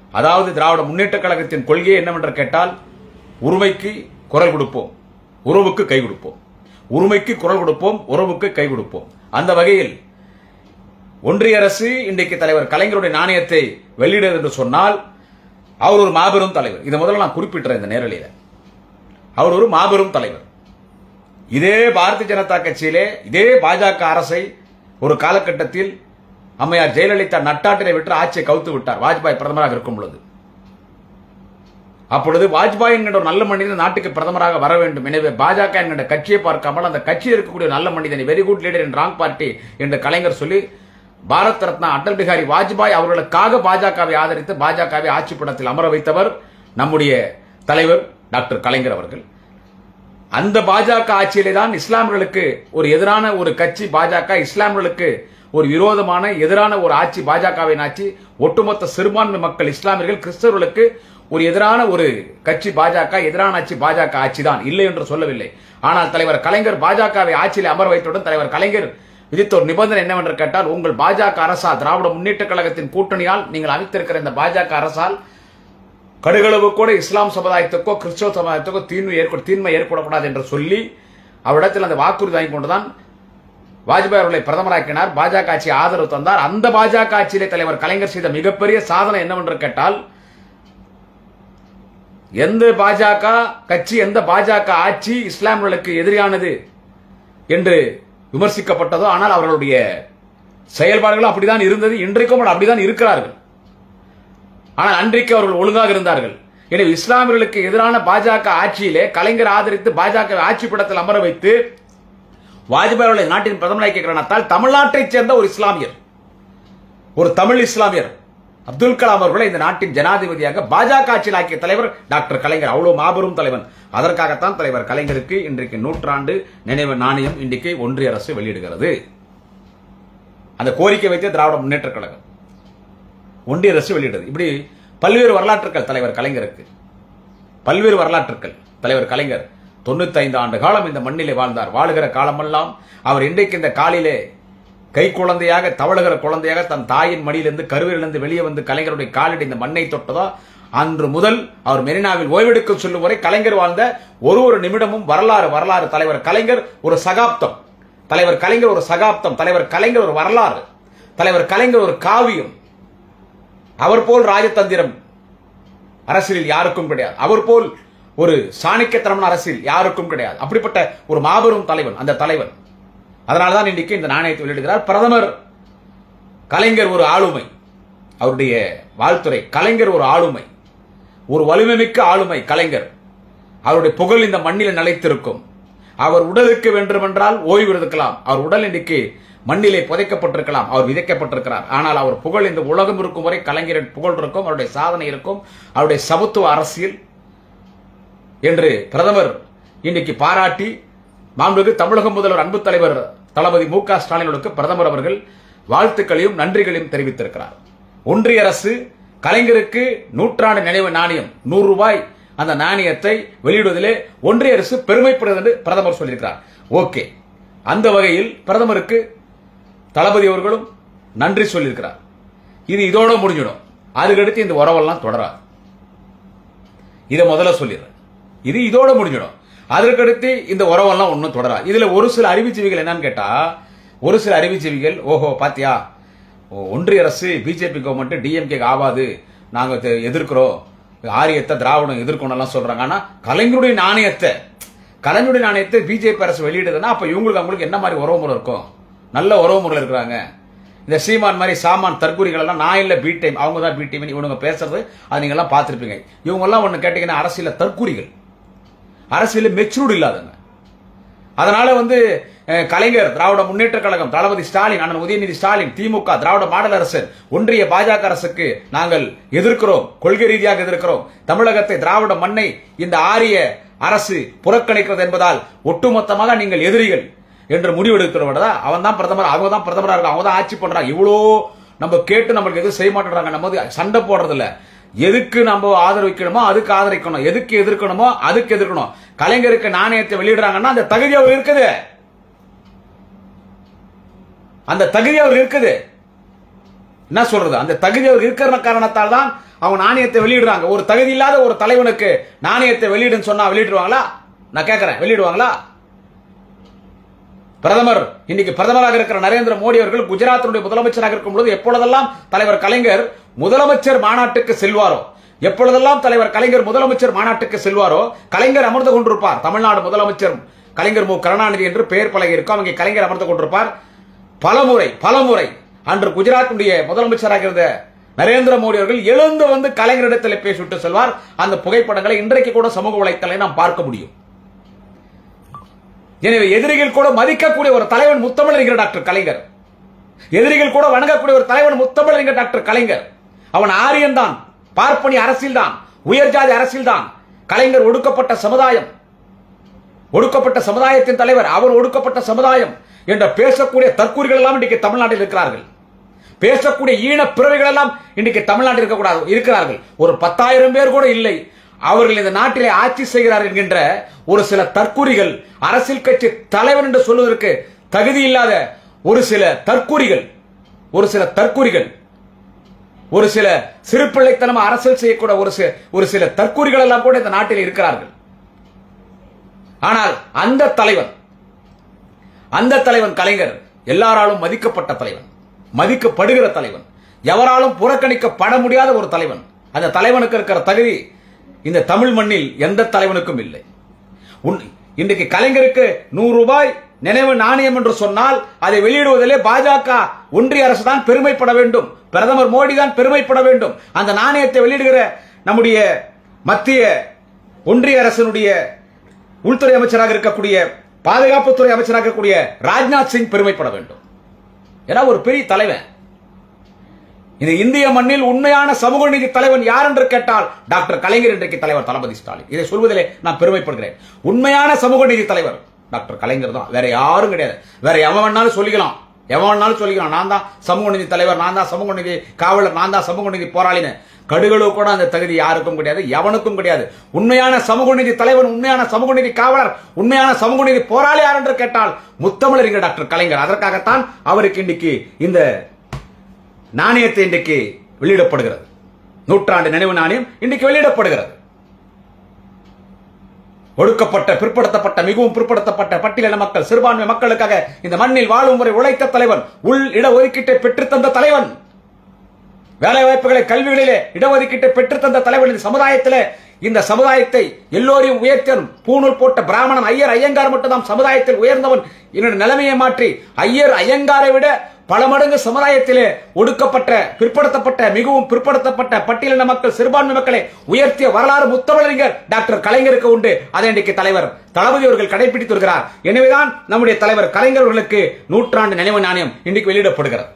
அதாவது திராவிட முன்னேற்ற கழகத்தின் கொள்கை என்னவென்று கேட்டால் உரிமைக்கு குரல் கொடுப்போம் உறவுக்கு கை கொடுப்போம் உரிமைக்கு குரல் கொடுப்போம் உறவுக்கு கை கொடுப்போம் அந்த வகையில் ஒன்றிய அரசு இன்றைக்கு தலைவர் கலைஞருடைய நாணயத்தை வெளியிடுது என்று சொன்னால் அவர் ஒரு மாபெரும் தலைவர் இதை முதல்ல நான் குறிப்பிட்டுறேன் இந்த நேரலையில அவர் ஒரு மாபெரும் தலைவர் இதே பாரதிய ஜனதா கட்சியிலே இதே பாஜக அரசை ஒரு காலகட்டத்தில் அம்மையார் ஜெயலலிதா நட்டாட்டினை விட்டு ஆட்சியை கவுத்து விட்டார் வாஜ்பாய் பிரதமராக இருக்கும் பொழுது அப்பொழுது வாஜ்பாய் என்கிற ஒரு நல்ல மனிதன் நாட்டுக்கு பிரதமராக வர வேண்டும் எனவே பாஜக என்கிற கட்சியை பார்க்காமல் அந்த கட்சியில் இருக்கக்கூடிய நல்ல மனிதன் very good leader in wrong party என்று கலைஞர் சொல்லி பாரத் ரத்னா அடல் பிகாரி வாஜ்பாய் அவர்களுக்காக பாஜகவை ஆதரித்து பாஜகவை ஆட்சி படத்தில் அமர வைத்தவர் நம்முடைய தலைவர் டாக்டர் கலைஞர் அவர்கள் அந்த பாஜக ஆட்சியிலே தான் இஸ்லாமியர்களுக்கு ஒரு எதிரான ஒரு கட்சி பாஜக இஸ்லாமியர்களுக்கு ஒரு விரோதமான எதிரான ஒரு ஆட்சி பாஜகவின் ஆட்சி ஒட்டுமொத்த சிறுபான்மை மக்கள் இஸ்லாமியர்கள் கிறிஸ்தவர்களுக்கு ஒரு எதிரான ஒரு கட்சி பாஜக எதிரான ஆட்சி பாஜக ஆட்சி தான் இல்லை என்று சொல்லவில்லை ஆனால் தலைவர் கலைஞர் பாஜகவை ஆட்சியில் அமர வைத்தவுடன் தலைவர் கலைஞர் விதித்த ஒரு நிபந்தனை என்னவென்று கேட்டால் உங்கள் பாஜக அரசால் திராவிட முன்னேற்ற கழகத்தின் கூட்டணியால் நீங்கள் அமைத்திருக்கிற இந்த பாஜக அரசால் கடுகளவு கூட இஸ்லாம் சமுதாயத்துக்கோ கிறிஸ்தவ சமுதாயத்துக்கோ தீன்மை ஏற்பட தீன்மை ஏற்படக்கூடாது என்று சொல்லி அவரிடத்தில் அந்த வாக்குறுதி வாங்கி கொண்டுதான் வாஜ்பாய் அவர்களை பிரதமராக்கினார் பாஜக ஆட்சி ஆதரவு தந்தார் அந்த பாஜக ஆட்சியிலே தலைவர் கலைஞர் செய்த மிகப்பெரிய சாதனை என்னவென்று கேட்டால் எந்த பாஜக கட்சி எந்த பாஜக ஆட்சி இஸ்லாமியர்களுக்கு எதிரியானது என்று விமர்சிக்கப்பட்டதோ ஆனால் அவர்களுடைய செயல்பாடுகளும் அப்படிதான் இருந்தது இன்றைக்கும் அவர்கள் அப்படிதான் இருக்கிறார்கள் ஆனால் அன்றைக்கு அவர்கள் ஒழுங்காக இருந்தார்கள் எனவே இஸ்லாமியர்களுக்கு எதிரான பாஜக ஆட்சியிலே கலைஞர் ஆதரித்து பாஜக ஆட்சி படத்தில் அமர வைத்து வாஜ்பாய் அவர்களை நாட்டின் பிரதமராக்கி காரணத்தால் தமிழ்நாட்டைச் சேர்ந்த ஒரு இஸ்லாமியர் ஒரு தமிழ் இஸ்லாமியர் அப்துல் கலாம் அவர்களை இந்த நாட்டின் ஜனாதிபதியாக பாஜக ஆட்சியில் ஆக்கிய தலைவர் டாக்டர் கலைஞர் அவ்வளவு மாபெரும் தலைவன் அதற்காகத்தான் தலைவர் கலைஞருக்கு இன்றைக்கு நூற்றாண்டு நினைவு நாணயம் இன்றைக்கு ஒன்றிய அரசு வெளியிடுகிறது அந்த கோரிக்கை வைத்து திராவிட முன்னேற்ற கழகம் ஒன்றிய அரசு வெளியிட்டது இப்படி பல்வேறு வரலாற்றுக்கள் தலைவர் கலைஞருக்கு பல்வேறு வரலாற்றுக்கள் தலைவர் கலைஞர் தொண்ணூத்தைந்து ஆண்டு காலம் இந்த மண்ணிலே வாழ்ந்தார் வாழுகிற காலமெல்லாம் அவர் இன்றைக்கு இந்த காலிலே கை குழந்தையாக தவழுகிற குழந்தையாக தன் தாயின் மடியிலிருந்து கருவிலிருந்து வெளியே வந்து கலைஞருடைய காலடி இந்த மண்ணை தொட்டதோ அன்று முதல் அவர் மெரினாவில் ஓய்வெடுக்க சொல்லும் வரை கலைஞர் வாழ்ந்த ஒரு ஒரு நிமிடமும் வரலாறு வரலாறு தலைவர் கலைஞர் ஒரு சகாப்தம் தலைவர் கலைஞர் ஒரு சகாப்தம் தலைவர் கலைஞர் ஒரு வரலாறு தலைவர் கலைஞர் ஒரு காவியம் அவர் போல் ராஜதந்திரம் அரசியலில் யாருக்கும் கிடையாது அவர் போல் ஒரு சாணிக்கத்தனமான அரசியல் யாருக்கும் கிடையாது அப்படிப்பட்ட ஒரு மாபெரும் தலைவன் அந்த தலைவன் அதனால்தான் இன்றைக்கு இந்த நாணயத்தை வெளியிடுகிறார் பிரதமர் கலைஞர் ஒரு ஆளுமை அவருடைய வாழ்த்துறை கலைஞர் ஒரு ஆளுமை ஒரு வலிமைமிக்க ஆளுமை கலைஞர் அவருடைய புகழ் இந்த மண்ணில் நிலைத்திருக்கும் அவர் உடலுக்கு வேண்டுமென்றால் ஓய்வு எடுக்கலாம் அவர் உடல் இன்றைக்கு மண்ணிலே புதைக்கப்பட்டிருக்கலாம் அவர் விதைக்கப்பட்டிருக்கிறார் ஆனால் அவர் புகழ் இந்த உலகம் இருக்கும் வரை கலைஞரின் புகழ் இருக்கும் அவருடைய சாதனை இருக்கும் அவருடைய சமத்துவ அரசியல் என்று பிரதமர் இன்னைக்கு பாராட்டி மாண்புமிகு தமிழக முதல்வர் அன்பு தலைவர் தளபதி மு க ஸ்டாலினுக்கு பிரதமர் அவர்கள் வாழ்த்துக்களையும் நன்றிகளையும் தெரிவித்திருக்கிறார் ஒன்றிய அரசு கலைஞருக்கு நூற்றாண்டு நினைவு நாணயம் நூறு ரூபாய் அந்த நாணயத்தை வெளியிடுவதிலே ஒன்றிய அரசு பெருமைப்படுகிறது என்று பிரதமர் சொல்லியிருக்கிறார் ஓகே அந்த வகையில் பிரதமருக்கு தளபதி அவர்களும் நன்றி சொல்லியிருக்கிறார் இது இதோட முடிஞ்சிடும் அதுக்கடுத்து இந்த உறவெல்லாம் தொடராது இதை முதல்ல சொல்லிடுறேன் இது இதோட முடிஞ்சிடும் அதற்கடுத்து இந்த உறவெல்லாம் ஒன்றும் தொடராது இதுல ஒரு சில அறிவுஜீவிகள் என்னன்னு கேட்டா ஒரு சில அறிவுஜீவிகள் ஓஹோ பாத்தியா ஓ, ஒன்றிய அரசு பிஜேபி கவர்மெண்ட் டிஎம்கே ஆகாது நாங்க தெ- எதிர்க்கிறோம் ஆரியத்தை திராவிடம் எதிர்க்கணும் எல்லாம் சொல்றாங்க ஆனா கலைஞருடைய நாணயத்தை கலைஞருடைய நாணயத்தை பிஜேபி அரசு வெளியிடுதுன்னா அப்ப இவங்களுக்கு அவங்களுக்கு என்ன மாதிரி உறவு முறை இருக்கும் நல்ல உறவு முறையில் இருக்கிறாங்க இந்த சீமான் மாதிரி சாமான் தற்கூரிகள் எல்லாம் நான் இல்ல பி டைம் அவங்க தான் பி டைம் இவனுங்க பேசுறது அது நீங்க எல்லாம் பார்த்திருப்பீங்க இவங்க எல்லாம் ஒண்ணு கேட்டீங்கன்னா அரசியல தற்கூரிகள் அரசியல் மெச்சூர்டு இல்லாதவங்க அதனால வந்து அஹ், கலைஞர் திராவிட முன்னேற்ற கழகம் தளபதி ஸ்டாலின் அண்ணன் உதயநிதி ஸ்டாலின் திமுக திராவிட மாடல் அரசு ஒன்றிய பாஜக அரசுக்கு நாங்கள் எதிர்க்கிறோம் கொள்கை ரீதியாக எதிர்க்கிறோம் தமிழகத்தை திராவிட மண்ணை இந்த ஆரிய அரசு புறக்கணிக்கிறது என்பதால் ஒட்டுமொத்தமாக நீங்கள் எதிரிகள் என்று முடிவெடுக்கிறவடா அவன் தான் பிரதமர் அவங்க தான் பிரதமரா இருக்காங்க அவங்க தான் ஆட்சி பண்றாங்க இவ்வளோ நம்ம கேட்டு நம்மளுக்கு எதுவும் செய்ய மாட்டேறாங்க நம்ம வந்து சண்டை போடுறது இல்ல எதுக்கு நம்ம ஆதரவிக்கணுமோ அதுக்கு ஆதரிக்கணும் எதுக்கு எதிர்க்கணுமோ அதுக்கு எதிர்க்கணும் கலைஞருக்கு நாணயத்தை வெளியிடுறாங்கன்னா அந்த தகுதி அவர் இருக்குது அந்த தகுதி அவர் இருக்குது என்ன சொல்றது அந்த தகுதி அவருக்கு இருக்கிற காரணத்தால் தான் அவங்க நாணயத்தை வெளியிடுறாங்க ஒரு தகுதி இல்லாத ஒரு தலைவனுக்கு நாணயத்தை வெளியிடுன்னு சொன்னா வெளியிடுவாங்களா நான் கேட்கிறேன் வெளியிடுவாங்களா பிரதமர் இன்னைக்கு பிரதமராக இருக்கிற நரேந்திர மோடி அவர்கள் குஜராத்தினுடைய முதலமைச்சராக இருக்கும் பொழுது எப்பொழுதெல்லாம் தலைவர் கலைஞர் முதலமைச்சர் மாநாட்டுக்கு செல்வாரோ எப்பொழுதெல்லாம் தலைவர் கலைஞர் முதலமைச்சர் மாநாட்டுக்கு செல்வாரோ கலைஞர் அமர்ந்து கொண்டிருப்பார் தமிழ்நாடு முதலமைச்சர் கலைஞர் மு கருணாநிதி என்று பெயர் பலகை இருக்கும் அங்கே கலைஞர் அமர்ந்து கொண்டிருப்பார் பலமுறை பலமுறை அன்று குஜராத்துடைய முதலமைச்சராக இருந்த நரேந்திர மோடி அவர்கள் எழுந்து வந்து கலைஞரிடத்தில் பேசிவிட்டு செல்வார் அந்த புகைப்படங்களை இன்றைக்கு கூட சமூக வலைத்தளங்களை நாம் பார்க்க முடியும் எனவே எதிரிகள் கூட மதிக்கக்கூடிய ஒரு தலைவன் முத்தமிழறிஞர் டாக்டர் கலைஞர் எதிரிகள் கூட வணங்கக்கூடிய ஒரு தலைவன் முத்தமிழறிஞர் டாக்டர் கலைஞர் அவன் ஆரியன் தான் பார்ப்பனி அரசியல் தான் உயர் ஜாதி அரசியல் தான் கலைஞர் ஒடுக்கப்பட்ட சமுதாயம் ஒடுக்கப்பட்ட சமுதாயத்தின் தலைவர் அவர் ஒடுக்கப்பட்ட சமுதாயம் என்ற பேசக்கூடிய தற்கூறிகள் எல்லாம் இன்றைக்கு தமிழ்நாட்டில் இருக்கிறார்கள் பேசக்கூடிய ஈன பிறவைகள் எல்லாம் இன்றைக்கு தமிழ்நாட்டில் இருக்கக்கூடாது இருக்கிறார்கள் ஒரு பத்தாயிரம் பேர் கூட இல்லை அவர்கள் இந்த நாட்டிலே ஆட்சி செய்கிறார் என்கின்ற ஒரு சில தற்கூறிகள் அரசியல் கட்சி தலைவன் என்று சொல்வதற்கு தகுதி இல்லாத ஒரு சில தற்கூறிகள் ஒரு சில தற்கூறிகள் ஒரு சில சிறுபிள்ளைத்தனம் அரசியல் செய்யக்கூட ஒரு சில ஒரு சில தற்கூறிகள் எல்லாம் கூட இந்த நாட்டில் இருக்கிறார்கள் ஆனால் அந்த தலைவன் அந்த தலைவன் கலைஞர் எல்லாராலும் மதிக்கப்பட்ட தலைவன் மதிக்கப்படுகிற தலைவன் எவராலும் புறக்கணிக்கப்பட முடியாத ஒரு தலைவன் அந்த தலைவனுக்கு இருக்கிற தகுதி இந்த தமிழ் மண்ணில் எந்த தலைவனுக்கும் இல்லை உன் இன்றைக்கு கலைஞருக்கு நூறு ரூபாய் நினைவு நாணயம் என்று சொன்னால் அதை வெளியிடுவதிலே பாஜக ஒன்றிய அரசு தான் பெருமைப்பட வேண்டும் பிரதமர் மோடி தான் பெருமைப்பட வேண்டும் அந்த நாணயத்தை வெளியிடுகிற நம்முடைய மத்திய ஒன்றிய அரசினுடைய உள்துறை அமைச்சராக இருக்கக்கூடிய பாதுகாப்புத்துறை அமைச்சராக இருக்கக்கூடிய ராஜ்நாத் சிங் பெருமைப்பட வேண்டும் ஏன்னா ஒரு பெரிய தலைவன் இந்த இந்திய மண்ணில் உண்மையான சமூக நீதி தலைவன் யார் என்று கேட்டால் டாக்டர் கலைஞர் இன்றைக்கு தலைவர் தளபதி ஸ்டாலின் இதை சொல்வதிலே நான் பெருமைப்படுகிறேன் உண்மையான சமூக நீதி தலைவர் டாக்டர் கலைஞர் தான் வேற யாரும் கிடையாது வேற எவன் வேணாலும் சொல்லிக்கலாம் எவன் வேணாலும் சொல்லிக்கலாம் நான் தான் சமூக நீதி தலைவர் நான் தான் சமூக நீதி காவலர் நான் தான் சமூக நீதி போராளின்னு கடுகளவு கூட அந்த தகுதி யாருக்கும் கிடையாது எவனுக்கும் கிடையாது உண்மையான சமூக நீதி தலைவன் உண்மையான சமூக நீதி காவலர் உண்மையான சமூக நீதி போராளி யார் என்று கேட்டால் முத்தமிழறிஞர் டாக்டர் கலைஞர் அதற்காகத்தான் அவருக்கு இன்னைக்கு இந்த நாணயத்தை இன்றைக்கு வெளியிடப்படுகிறது நூற்றாண்டு நினைவு நாணயம் இன்றைக்கு வெளியிடப்படுகிறது ஒடுக்கப்பட்ட பிற்படுத்தப்பட்ட மிகவும் பிற்படுத்தப்பட்ட பட்டியலின மக்கள் சிறுபான்மை மக்களுக்காக இந்த மண்ணில் வாழும் முறை உழைத்த தலைவன் உள் இட ஒதுக்கீட்டை பெற்றுத்தந்த தலைவன் வேலை வாய்ப்புகளை கல்விகளிலே இடஒதுக்கீட்டை பெற்றுத்தந்த தலைவன் இந்த சமுதாயத்திலே இந்த சமுதாயத்தை எல்லோரையும் உயர்த்தன் பூணூல் போட்ட பிராமணன் ஐயர் ஐயங்கார் மட்டும்தான் சமுதாயத்தில் உயர்ந்தவன் என்னுடைய நிலைமையை மாற்றி ஐயர் ஐயங்காரை விட பல மடங்கு சமுதாயத்திலே ஒடுக்கப்பட்ட பிற்படுத்தப்பட்ட மிகவும் பிற்படுத்தப்பட்ட பட்டியலின மக்கள் சிறுபான்மை மக்களை உயர்த்திய வரலாறு முத்தமிழறிஞர் டாக்டர் கலைஞருக்கு உண்டு அதை இன்றைக்கு தலைவர் தளபதி அவர்கள் கடைபிடித்து வருகிறார் எனவேதான் நம்முடைய தலைவர் கலைஞர் அவர்களுக்கு நூற்றாண்டு நினைவு நாணயம் இன்றைக்கு வெளியிடப்படுகிறது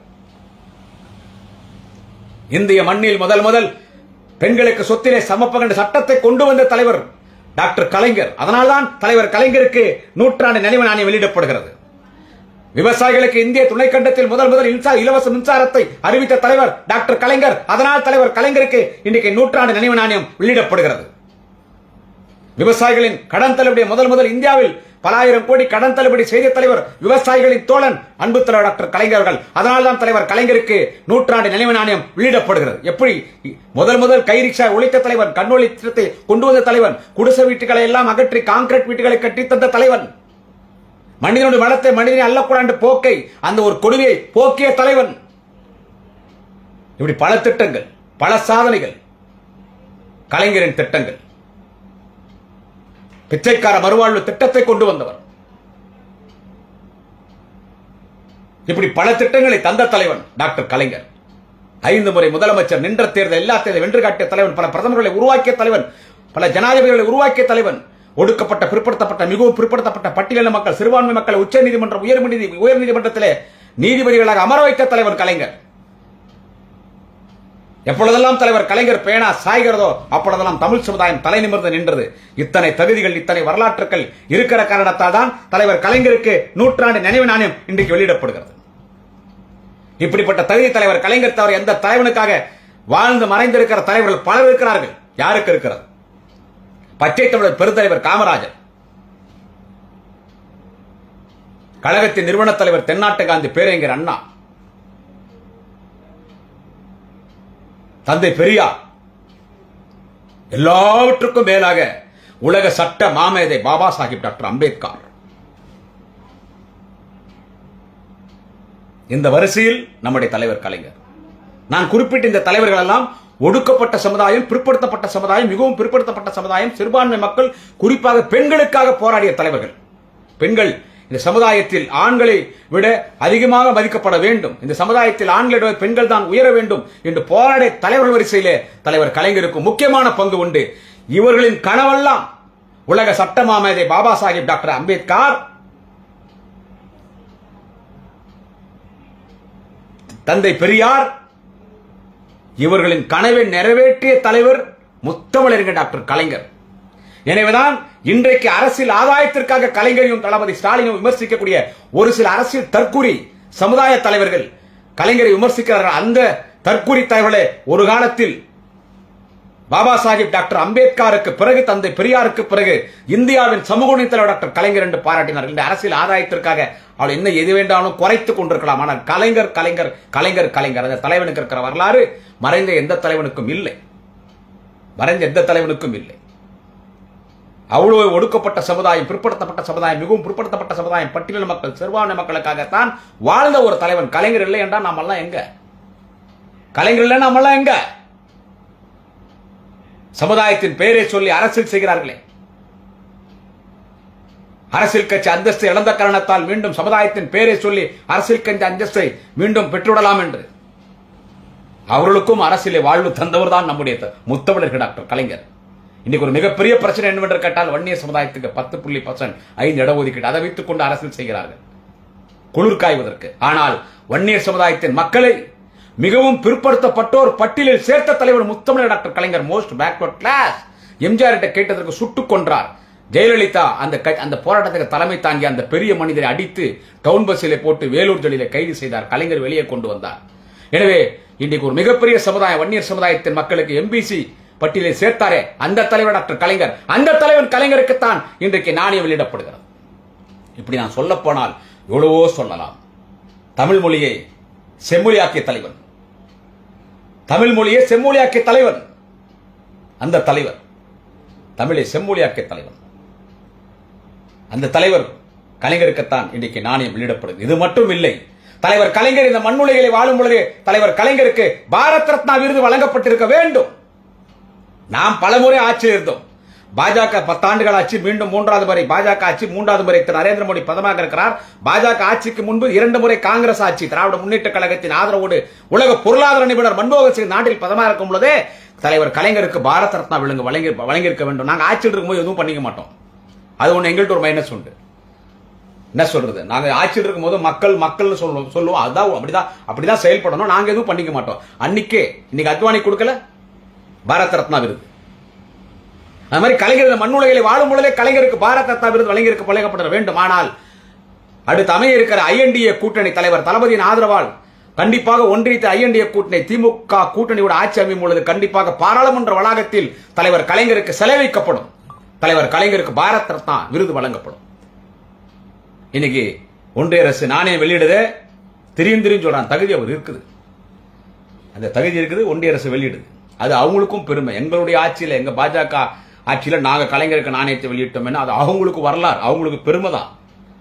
இந்திய மண்ணில் முதல் முதல் பெண்களுக்கு சொத்திலே சமப்பகண்ட சட்டத்தை கொண்டு வந்த தலைவர் டாக்டர் கலைஞர் அதனால்தான் தலைவர் கலைஞருக்கு நூற்றாண்டு நினைவு நாணயம் வெளியிடப்படுகிறது விவசாயிகளுக்கு இந்திய துணைக்கண்டத்தில் முதல் முதல் மின்சார இலவச மின்சாரத்தை அறிவித்த தலைவர் டாக்டர் கலைஞர் அதனால் தலைவர் கலைஞருக்கு இன்றைக்கு நூற்றாண்டு நினைவு நாணயம் வெளியிடப்படுகிறது விவசாயிகளின் கடன் தள்ளுபடி முதல் முதல் இந்தியாவில் பல ஆயிரம் கோடி கடன் தள்ளுபடி செய்த தலைவர் விவசாயிகளின் தோழன் அன்பு தலைவர் டாக்டர் கலைஞர்கள் அதனால்தான் தலைவர் கலைஞருக்கு நூற்றாண்டு நினைவு நாணயம் வெளியிடப்படுகிறது எப்படி முதல் முதல் கை ரிக்ஷா ஒழித்த தலைவன் கண்ணொளி திட்டத்தை கொண்டு வந்த தலைவன் குடிசை வீட்டுகளை எல்லாம் அகற்றி கான்கிரீட் வீட்டுகளை கட்டி தந்த தலைவன் மனிதனுடைய வளத்தை மனிதனை அல்லக்கூடாண்டு போக்கை அந்த ஒரு கொடுமையை போக்கிய தலைவன் இப்படி பல திட்டங்கள் பல சாதனைகள் கலைஞரின் திட்டங்கள் பிச்சைக்கார மறுவாழ்வு திட்டத்தை கொண்டு வந்தவர் இப்படி பல திட்டங்களை தந்த தலைவன் டாக்டர் கலைஞர் ஐந்து முறை முதலமைச்சர் நின்ற தேர்தல் எல்லா தேர்தல் வென்று காட்டிய தலைவன் பல பிரதமர்களை உருவாக்கிய தலைவன் பல ஜனாதிபதிகளை உருவாக்கிய தலைவன் ஒடுக்கப்பட்ட பிற்படுத்தப்பட்ட மிகவும் பிற்படுத்தப்பட்ட பட்டியலின மக்கள் சிறுபான்மை மக்கள் உச்ச நீதிமன்றம் உயர் நீதி உயர் நீதிமன்றத்திலே நீதிபதிகளாக அமர வைத்த தலைவர் கலைஞர் எப்பொழுதெல்லாம் தலைவர் கலைஞர் பேனா சாய்கிறதோ அப்பொழுதெல்லாம் தமிழ் சமுதாயம் தலை நிமிர்ந்து நின்றது இத்தனை தகுதிகள் இத்தனை வரலாற்றுகள் இருக்கிற காரணத்தால் தான் தலைவர் கலைஞருக்கு நூற்றாண்டு நினைவு நாணயம் இன்றைக்கு வெளியிடப்படுகிறது இப்படிப்பட்ட தகுதி தலைவர் கலைஞர் தவிர எந்த தலைவனுக்காக வாழ்ந்து மறைந்திருக்கிற தலைவர்கள் பலர் இருக்கிறார்கள் யாருக்கு இருக்கிறது பச்சை தமிழர் பெருந்தலைவர் காமராஜர் கழகத்தின் நிறுவன தலைவர் தென்னாட்டு காந்தி பேரறிஞர் அண்ணா தந்தை பெரியார் எல்லாவற்றுக்கும் மேலாக உலக சட்ட மாமேதை பாபா சாஹிப் டாக்டர் அம்பேத்கர் இந்த வரிசையில் நம்முடைய தலைவர் கலைஞர் நான் குறிப்பிட்ட இந்த தலைவர்கள் எல்லாம் ஒடுக்கப்பட்ட சமுதாயம் பிற்படுத்தப்பட்ட சமுதாயம் மிகவும் பிற்படுத்தப்பட்ட சமுதாயம் சிறுபான்மை மக்கள் குறிப்பாக பெண்களுக்காக போராடிய தலைவர்கள் பெண்கள் இந்த சமுதாயத்தில் ஆண்களை விட அதிகமாக மதிக்கப்பட வேண்டும் இந்த சமுதாயத்தில் ஆண்களை விட பெண்கள் தான் உயர வேண்டும் என்று போராடிய தலைவர் வரிசையிலே தலைவர் கலைஞருக்கு முக்கியமான பங்கு உண்டு இவர்களின் கனவெல்லாம் உலக சட்டமாமேதை பாபா சாஹிப் டாக்டர் அம்பேத்கர் தந்தை பெரியார் இவர்களின் கனவை நிறைவேற்றிய தலைவர் முத்தமிழறிஞர் டாக்டர் கலைஞர் எனவேதான் இன்றைக்கு அரசியல் ஆதாயத்திற்காக கலைஞரையும் தளபதி ஸ்டாலினும் விமர்சிக்கக்கூடிய ஒரு சில அரசியல் தற்குறி சமுதாய தலைவர்கள் கலைஞரை விமர்சிக்கிறார்கள் அந்த தற்குறி தலைவர்களே ஒரு காலத்தில் பாபா சாஹிப் டாக்டர் அம்பேத்கருக்கு பிறகு தந்தை பெரியாருக்கு பிறகு இந்தியாவின் சமூக நீதி தலைவர் டாக்டர் கலைஞர் என்று பாராட்டினார்கள் இந்த அரசியல் ஆதாயத்திற்காக அவள் என்ன எது வேண்டாலும் குறைத்துக் கொண்டிருக்கலாம் ஆனால் கலைஞர் கலைஞர் கலைஞர் கலைஞர் அந்த தலைவனுக்கு இருக்கிற வரலாறு மறைந்த எந்த தலைவனுக்கும் இல்லை மறைந்த எந்த தலைவனுக்கும் இல்லை அவ்வளவு ஒடுக்கப்பட்ட சமுதாயம் பிற்படுத்தப்பட்ட சமுதாயம் மிகவும் பிற்படுத்தப்பட்ட சமுதாயம் பட்டியல மக்கள் சிறுபான்மை மக்களுக்காகத்தான் வாழ்ந்த ஒரு தலைவன் கலைஞர் இல்லை என்றால் நாமெல்லாம் எங்க கலைஞர் இல்லை நாமெல்லாம் எங்க சமுதாயத்தின் பெயரை சொல்லி அரசியல் செய்கிறார்களே அரசியல் கட்சி அந்தஸ்து இழந்த காரணத்தால் மீண்டும் சமுதாயத்தின் பெயரை சொல்லி அரசியல் கட்சி அந்தஸ்தை மீண்டும் பெற்றுவிடலாம் என்று அவர்களுக்கும் அரசியலை வாழ்வு தந்தவர் தான் நம்முடைய த- முத்தமிழர்கள் டாக்டர் கலைஞர் இன்னைக்கு ஒரு மிகப்பெரிய பிரச்சனை என்னவென்று கேட்டால் வன்னியர் சமுதாயத்துக்கு பத்து புள்ளி பர்சன்ட் ஐந்து இடஒதுக்கீடு அதை வைத்துக் கொண்டு அரசியல் செய்கிறார்கள் குளிர் காய்வதற்கு ஆனால் வன்னியர் சமுதாயத்தின் மக்களை மிகவும் பிற்படுத்தப்பட்டோர் பட்டியலில் சேர்த்த தலைவர் முத்தமிழர் doctor Kalaignar most backward class MGR கிட்ட கேட்டதற்கு சுட்டுக் கொன்றார் ஜெயலலிதா அந்த க- அந்த போராட்டத்துக்கு தலைமை தாங்கி அந்த பெரிய மனிதரை அடித்து டவுன் பஸ்ஸிலே போட்டு வேலூர் ஜெயிலே கைது செய்தார் கலைஞர் வெளியே கொண்டு வந்தார் எனவே இன்றைக்கு ஒரு மிகப்பெரிய சமுதாயம் வன்னியர் சமுதாயத்தின் மக்களுக்கு எம்பிசி பட்டியலை சேர்த்தாரே அந்த தலைவர் டாக்டர் கலைஞர் அந்த தலைவன் கலைஞருக்குத்தான் இன்றைக்கு நாணயம் வெளியிடப்படுகிறது இப்படி நான் சொல்ல போனால் எவ்வளவோ சொல்லலாம் தமிழ் மொழியை செம்மொழியாக்கிய தலைவன் தமிழ் மொழியை செம்மொழியாக்கிய தலைவன் அந்த தலைவர் தமிழை செம்மொழியாக்கிய தலைவன் அந்த தலைவர் கலைஞருக்குத்தான் இன்றைக்கு நாணயம் வெளியிடப்படுது இது மட்டும் இல்லை தலைவர் கலைஞர் இந்த மண்ணுலகிலே வாழும் பொழுது தலைவர் கலைஞருக்கு பாரத் ரத்னா விருது வழங்கப்பட்டிருக்க வேண்டும் நாம் பலமுறை ஆட்சியில் இருந்தோம் பாஜக பத்தாண்டுகள் ஆட்சி மீண்டும் மூன்றாவது முறை பாஜக ஆட்சி மூன்றாவது முறை திரு நரேந்திர மோடி பிரதமராக இருக்கிறார் பாஜக ஆட்சிக்கு முன்பு இரண்டு முறை காங்கிரஸ் ஆட்சி திராவிட முன்னேற்ற கழகத்தின் ஆதரவோடு உலக பொருளாதார நிபுணர் மன்மோகன் சிங் நாட்டில் பிரதமராக இருக்கும் பொழுதே தலைவர் கலைஞருக்கு பாரத் ரத்னா விழுங்கு வழங்கி வழங்கியிருக்க வேண்டும் நாங்க ஆட்சியில் இருக்கும்போது எதுவும் பண்ணிக்க மாட்டோம் அது ஒண்ணு எங்கள்கிட்ட ஒரு மைனஸ் உண்டு என்ன சொல்றது நாங்க ஆட்சியில் இருக்கும்போது மக்கள் மக்கள் சொல்லுவோம் சொல்லுவோம் அதான் அப்படிதான் அப்படிதான் செயல்படணும் நாங்க எதுவும் பண்ணிக்க மாட்டோம் அன்னைக்கே இன்னைக்கு அத்வானி கொடுக்கல பாரத் ரத்னா விருது அது மாதிரி கலைஞர் இந்த மண்ணுலகிலே வாழும் பொழுதே கலைஞருக்கு பாரத் ரத்னா விருது வழங்கியிருக்க வழங்கப்பட வேண்டும் ஆனால் அடுத்து அமைய இருக்கிற ஐஎன்டிஏ கூட்டணி தலைவர் தளபதியின் ஆதரவால் கண்டிப்பாக ஒன்றியத்தை ஐஎன்டிஏ கூட்டணி திமுக கூட்டணியோட ஆட்சி அமையும் பொழுது கண்டிப்பாக பாராளுமன்ற வளாகத்தில் தலைவர் கலைஞருக்கு செலவைக்கப்படும் தலைவர் கலைஞருக்கு பாரத் ரத்னா விருது வழங்கப்படும் இன்னைக்கு ஒன்றிய அரசு நானே வெளியிடுதே திரியும் திரியும் சொல்றான் தகுதி அவர் இருக்குது அந்த தகுதி இருக்குது ஒன்றிய அரசு வெளியிடுது அது அவங்களுக்கும் பெருமை எங்களுடைய ஆட்சியில எங்க பாஜக ஆட்சியில நாங்க கலைஞருக்கு நாணயத்தை வெளியிட்டோம்னா அது அவங்களுக்கு வரலாறு அவங்களுக்கு பெருமை தான்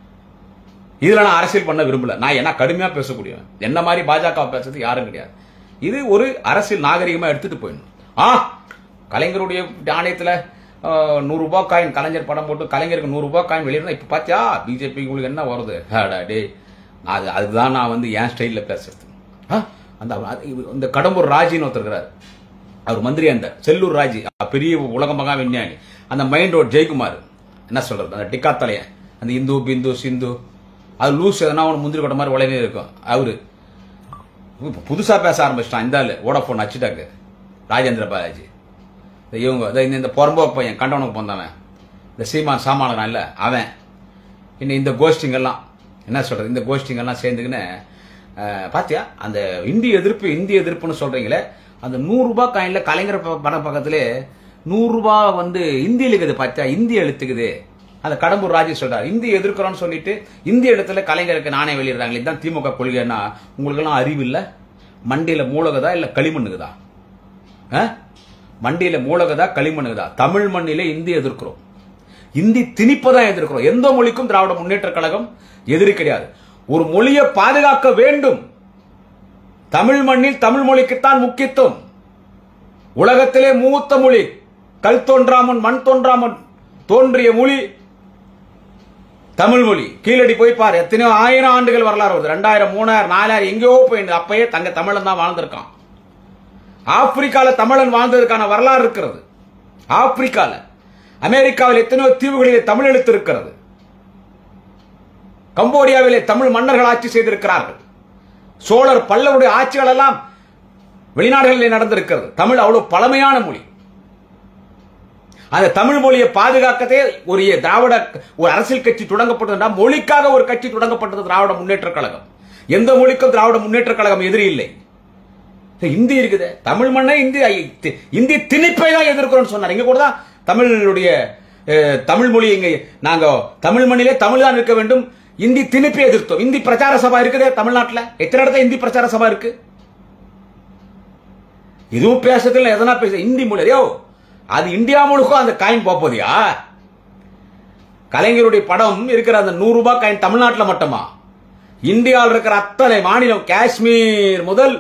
இதுல நான் அரசியல் பண்ண விரும்பல நான் என்ன கடுமையா பேசக்கூடியவன் என்ன மாதிரி பாஜக பேசுறது யாரும் கிடையாது இது ஒரு அரசியல் நாகரிகமா எடுத்துட்டு போயிடணும் ஆ கலைஞருடைய நாணயத்துல ஆஹ், நூறு ரூபாய் காயின் கலைஞர் படம் போட்டு கலைஞருக்கு நூறு ரூபாய் காயின் வெளியிடணும் இப்ப பாத்தியா பிஜேபி உங்களுக்கு என்ன வருது அடா டேய் நான் அது அதுதான் நான் வந்து என் ஸ்டைல்ல பேசுறது ஆ, அந்த அது- இந்த கடம்பூர் ராஜின்னு ஒருத்தர் இருக்கிறார் அவர் மந்திரி அந்த செல்லூர் ராஜி பெரிய உலக மகா விஞ்ஞானி அந்த மைண்ட் ரோட் ஜெயக்குமார் என்ன சொல்றது அந்த டிக்கா தலையன் அந்த இந்து பிந்து சிந்து அது லூஸ் எதனா ஒன்று முந்திரி கொட்ட மாதிரி உலகே இருக்கும் அவரு இப்ப புதுசா பேச ஆரம்பிச்சிட்டான் இந்த ஆளு ஓடஃபோன் அச்சுட்டாக்கு ராஜேந்திர பாலாஜி இந்த இவங்க இந்த- இந்த- இந்த பொறம்போ பையன் கண்டவனுக்கு போந்தவன் இந்த சீமான் சாமானகன் இல்ல அவன் இன்னும் இந்த கோஷ்டிங்கெல்லாம் என்ன சொல்றது இந்த கோஷ்டிங்கெல்லாம் சேர்ந்துக்கின்னு அஹ், பாத்தியா அந்த இந்திய எதிர்ப்பு இந்திய எதிர்ப்புன்னு சொல்றீங்களே அந்த நூறு ரூபாய் காயின்ல கலைஞர் ப- படம் பக்கத்திலே நூறு ரூபாய் வந்து இந்தியில இருக்குது பாத்தியா இந்திய எழுத்துக்குது அந்த கடம்பூர் ராஜி சொல்றாரு இந்திய எதிர்க்கிறோம்னு சொல்லிட்டு இந்திய இடத்துல கலைஞருக்கு நாணயம் வெளியிடுறாங்க இதுதான் திமுக கொள்கைன்னா உங்களுக்கு எல்லாம் அறிவு இல்ல மண்டியில மூலகுதா இல்ல களிமண்ணுக்குதா ஆ? மண்டியில மூலகதா களிமண்ணுதா தமிழ் மண்ணிலே இந்தி எதிர்க்கிறோம் இந்தி திணிப்பதான் எதிர்க்கிறோம் எந்த மொழிக்கும் திராவிட முன்னேற்ற கழகம் எதிரி கிடையாது ஒரு மொழியை பாதுகாக்க வேண்டும் தமிழ் மண்ணில் தமிழ் மொழிக்குத்தான் முக்கியத்துவம் உலகத்திலே மூத்த மொழி கல் தோன்றாமன் மண் தோன்றாமன் தோன்றிய மொழி தமிழ் மொழி கீழடி போய் பாரு எத்தனையோ ஆயிரம் ஆண்டுகள் வரலாறு வருது ரெண்டாயிரம் மூணாயிரம் நாலாயிரம் எங்கேயோ போயிருந்து அப்பயே தங்க தமிழன் தான் வாழ்ந்திருக்கான் ஆப்பிரிக்கால தமிழன் வாழ்ந்ததுக்கான வரலாறு இருக்கிறது ஆப்பிரிக்கால அமெரிக்காவில் எத்தனையோ தீவுகளிலே தமிழ் எழுத்து இருக்கிறது கம்போடியாவிலே தமிழ் மன்னர்கள் ஆட்சி செய்திருக்கிறார்கள் சோழர் பல்லவருடைய ஆட்சிகள் எல்லாம் வெளிநாடுகளிலே நடந்திருக்கிறது தமிழ் அவ்வளவு பழமையான மொழி அந்த தமிழ் மொழியை பாதுகாக்கதே ஒரு திராவிட ஒரு அரசியல் கட்சி தொடங்கப்பட்டதுன்னா மொழிக்காக ஒரு கட்சி தொடங்கப்பட்டது திராவிட முன்னேற்ற கழகம் எந்த மொழிக்கும் திராவிட முன்னேற்ற கழகம் எதிரி இல்லை இந்தி இருக்குது தமிழ் மண்ணை இந்தி தி- இந்தி திணிப்பை தான் எதிர்க்கிறோம்னு சொன்னார் இங்க கூட தான் தமிழுடைய அஹ், தமிழ் மொழி இங்க நாங்க தமிழ் மண்ணிலே தமிழ் தான் இருக்க வேண்டும் இந்தி திணிப்பை எதிர்த்தோம் இந்தி பிரச்சார சபா இருக்குதே தமிழ்நாட்டுல எத்தனை இடத்துல இந்தி பிரச்சார சபா இருக்கு இதுவும் பேசுறதுல எதனா பேச இந்தி மொழி ஐயோ அது இந்தியா முழுக்கும் அந்த காயின் போப்போதியா கலைஞருடைய படம் இருக்கிற அந்த நூறு ரூபாய் காயின் தமிழ்நாட்டில் மட்டுமா இந்தியாவில் இருக்கிற அத்தனை மாநிலம் காஷ்மீர் முதல்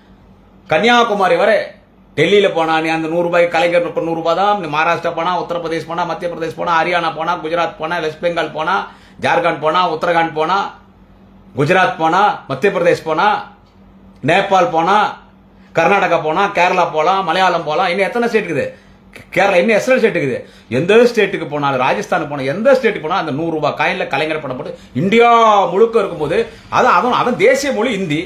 கன்னியாகுமரி வரை டெல்லியில போனா நீ அந்த நூறு ரூபாய் கலைஞர் இப்ப நூறு ரூபாய் தான் நீ மகாராஷ்டிரா போனா உத்தரப்பிரதேஷ் போனா மத்திய பிரதேஷ் போனா ஹரியானா போனா குஜராத் போனா வெஸ்ட் பெங்கால் போனா ஜார்க்கண்ட் போனா உத்தரகாண்ட் போனா குஜராத் போனா மத்திய பிரதேஷ் போனா நேபாள் போனா கர்நாடகா போனா கேரளா போலாம் மலையாளம் போலாம் இன்னும் எத்தனை ஸ்டேட் இருக்குது கேரளா இன்னும் எத்தனை ஸ்டேட் இருக்குது எந்த ஸ்டேட்டுக்கு போனாலும் ராஜஸ்தான் போனா எந்த ஸ்டேட்டுக்கு போனா அந்த நூறு ரூபாய் காயின்ல கலைஞர் படம் போட்டு இந்தியா முழுக்க இருக்கும்போது அது அவன் அவன் தேசிய மொழி இந்தி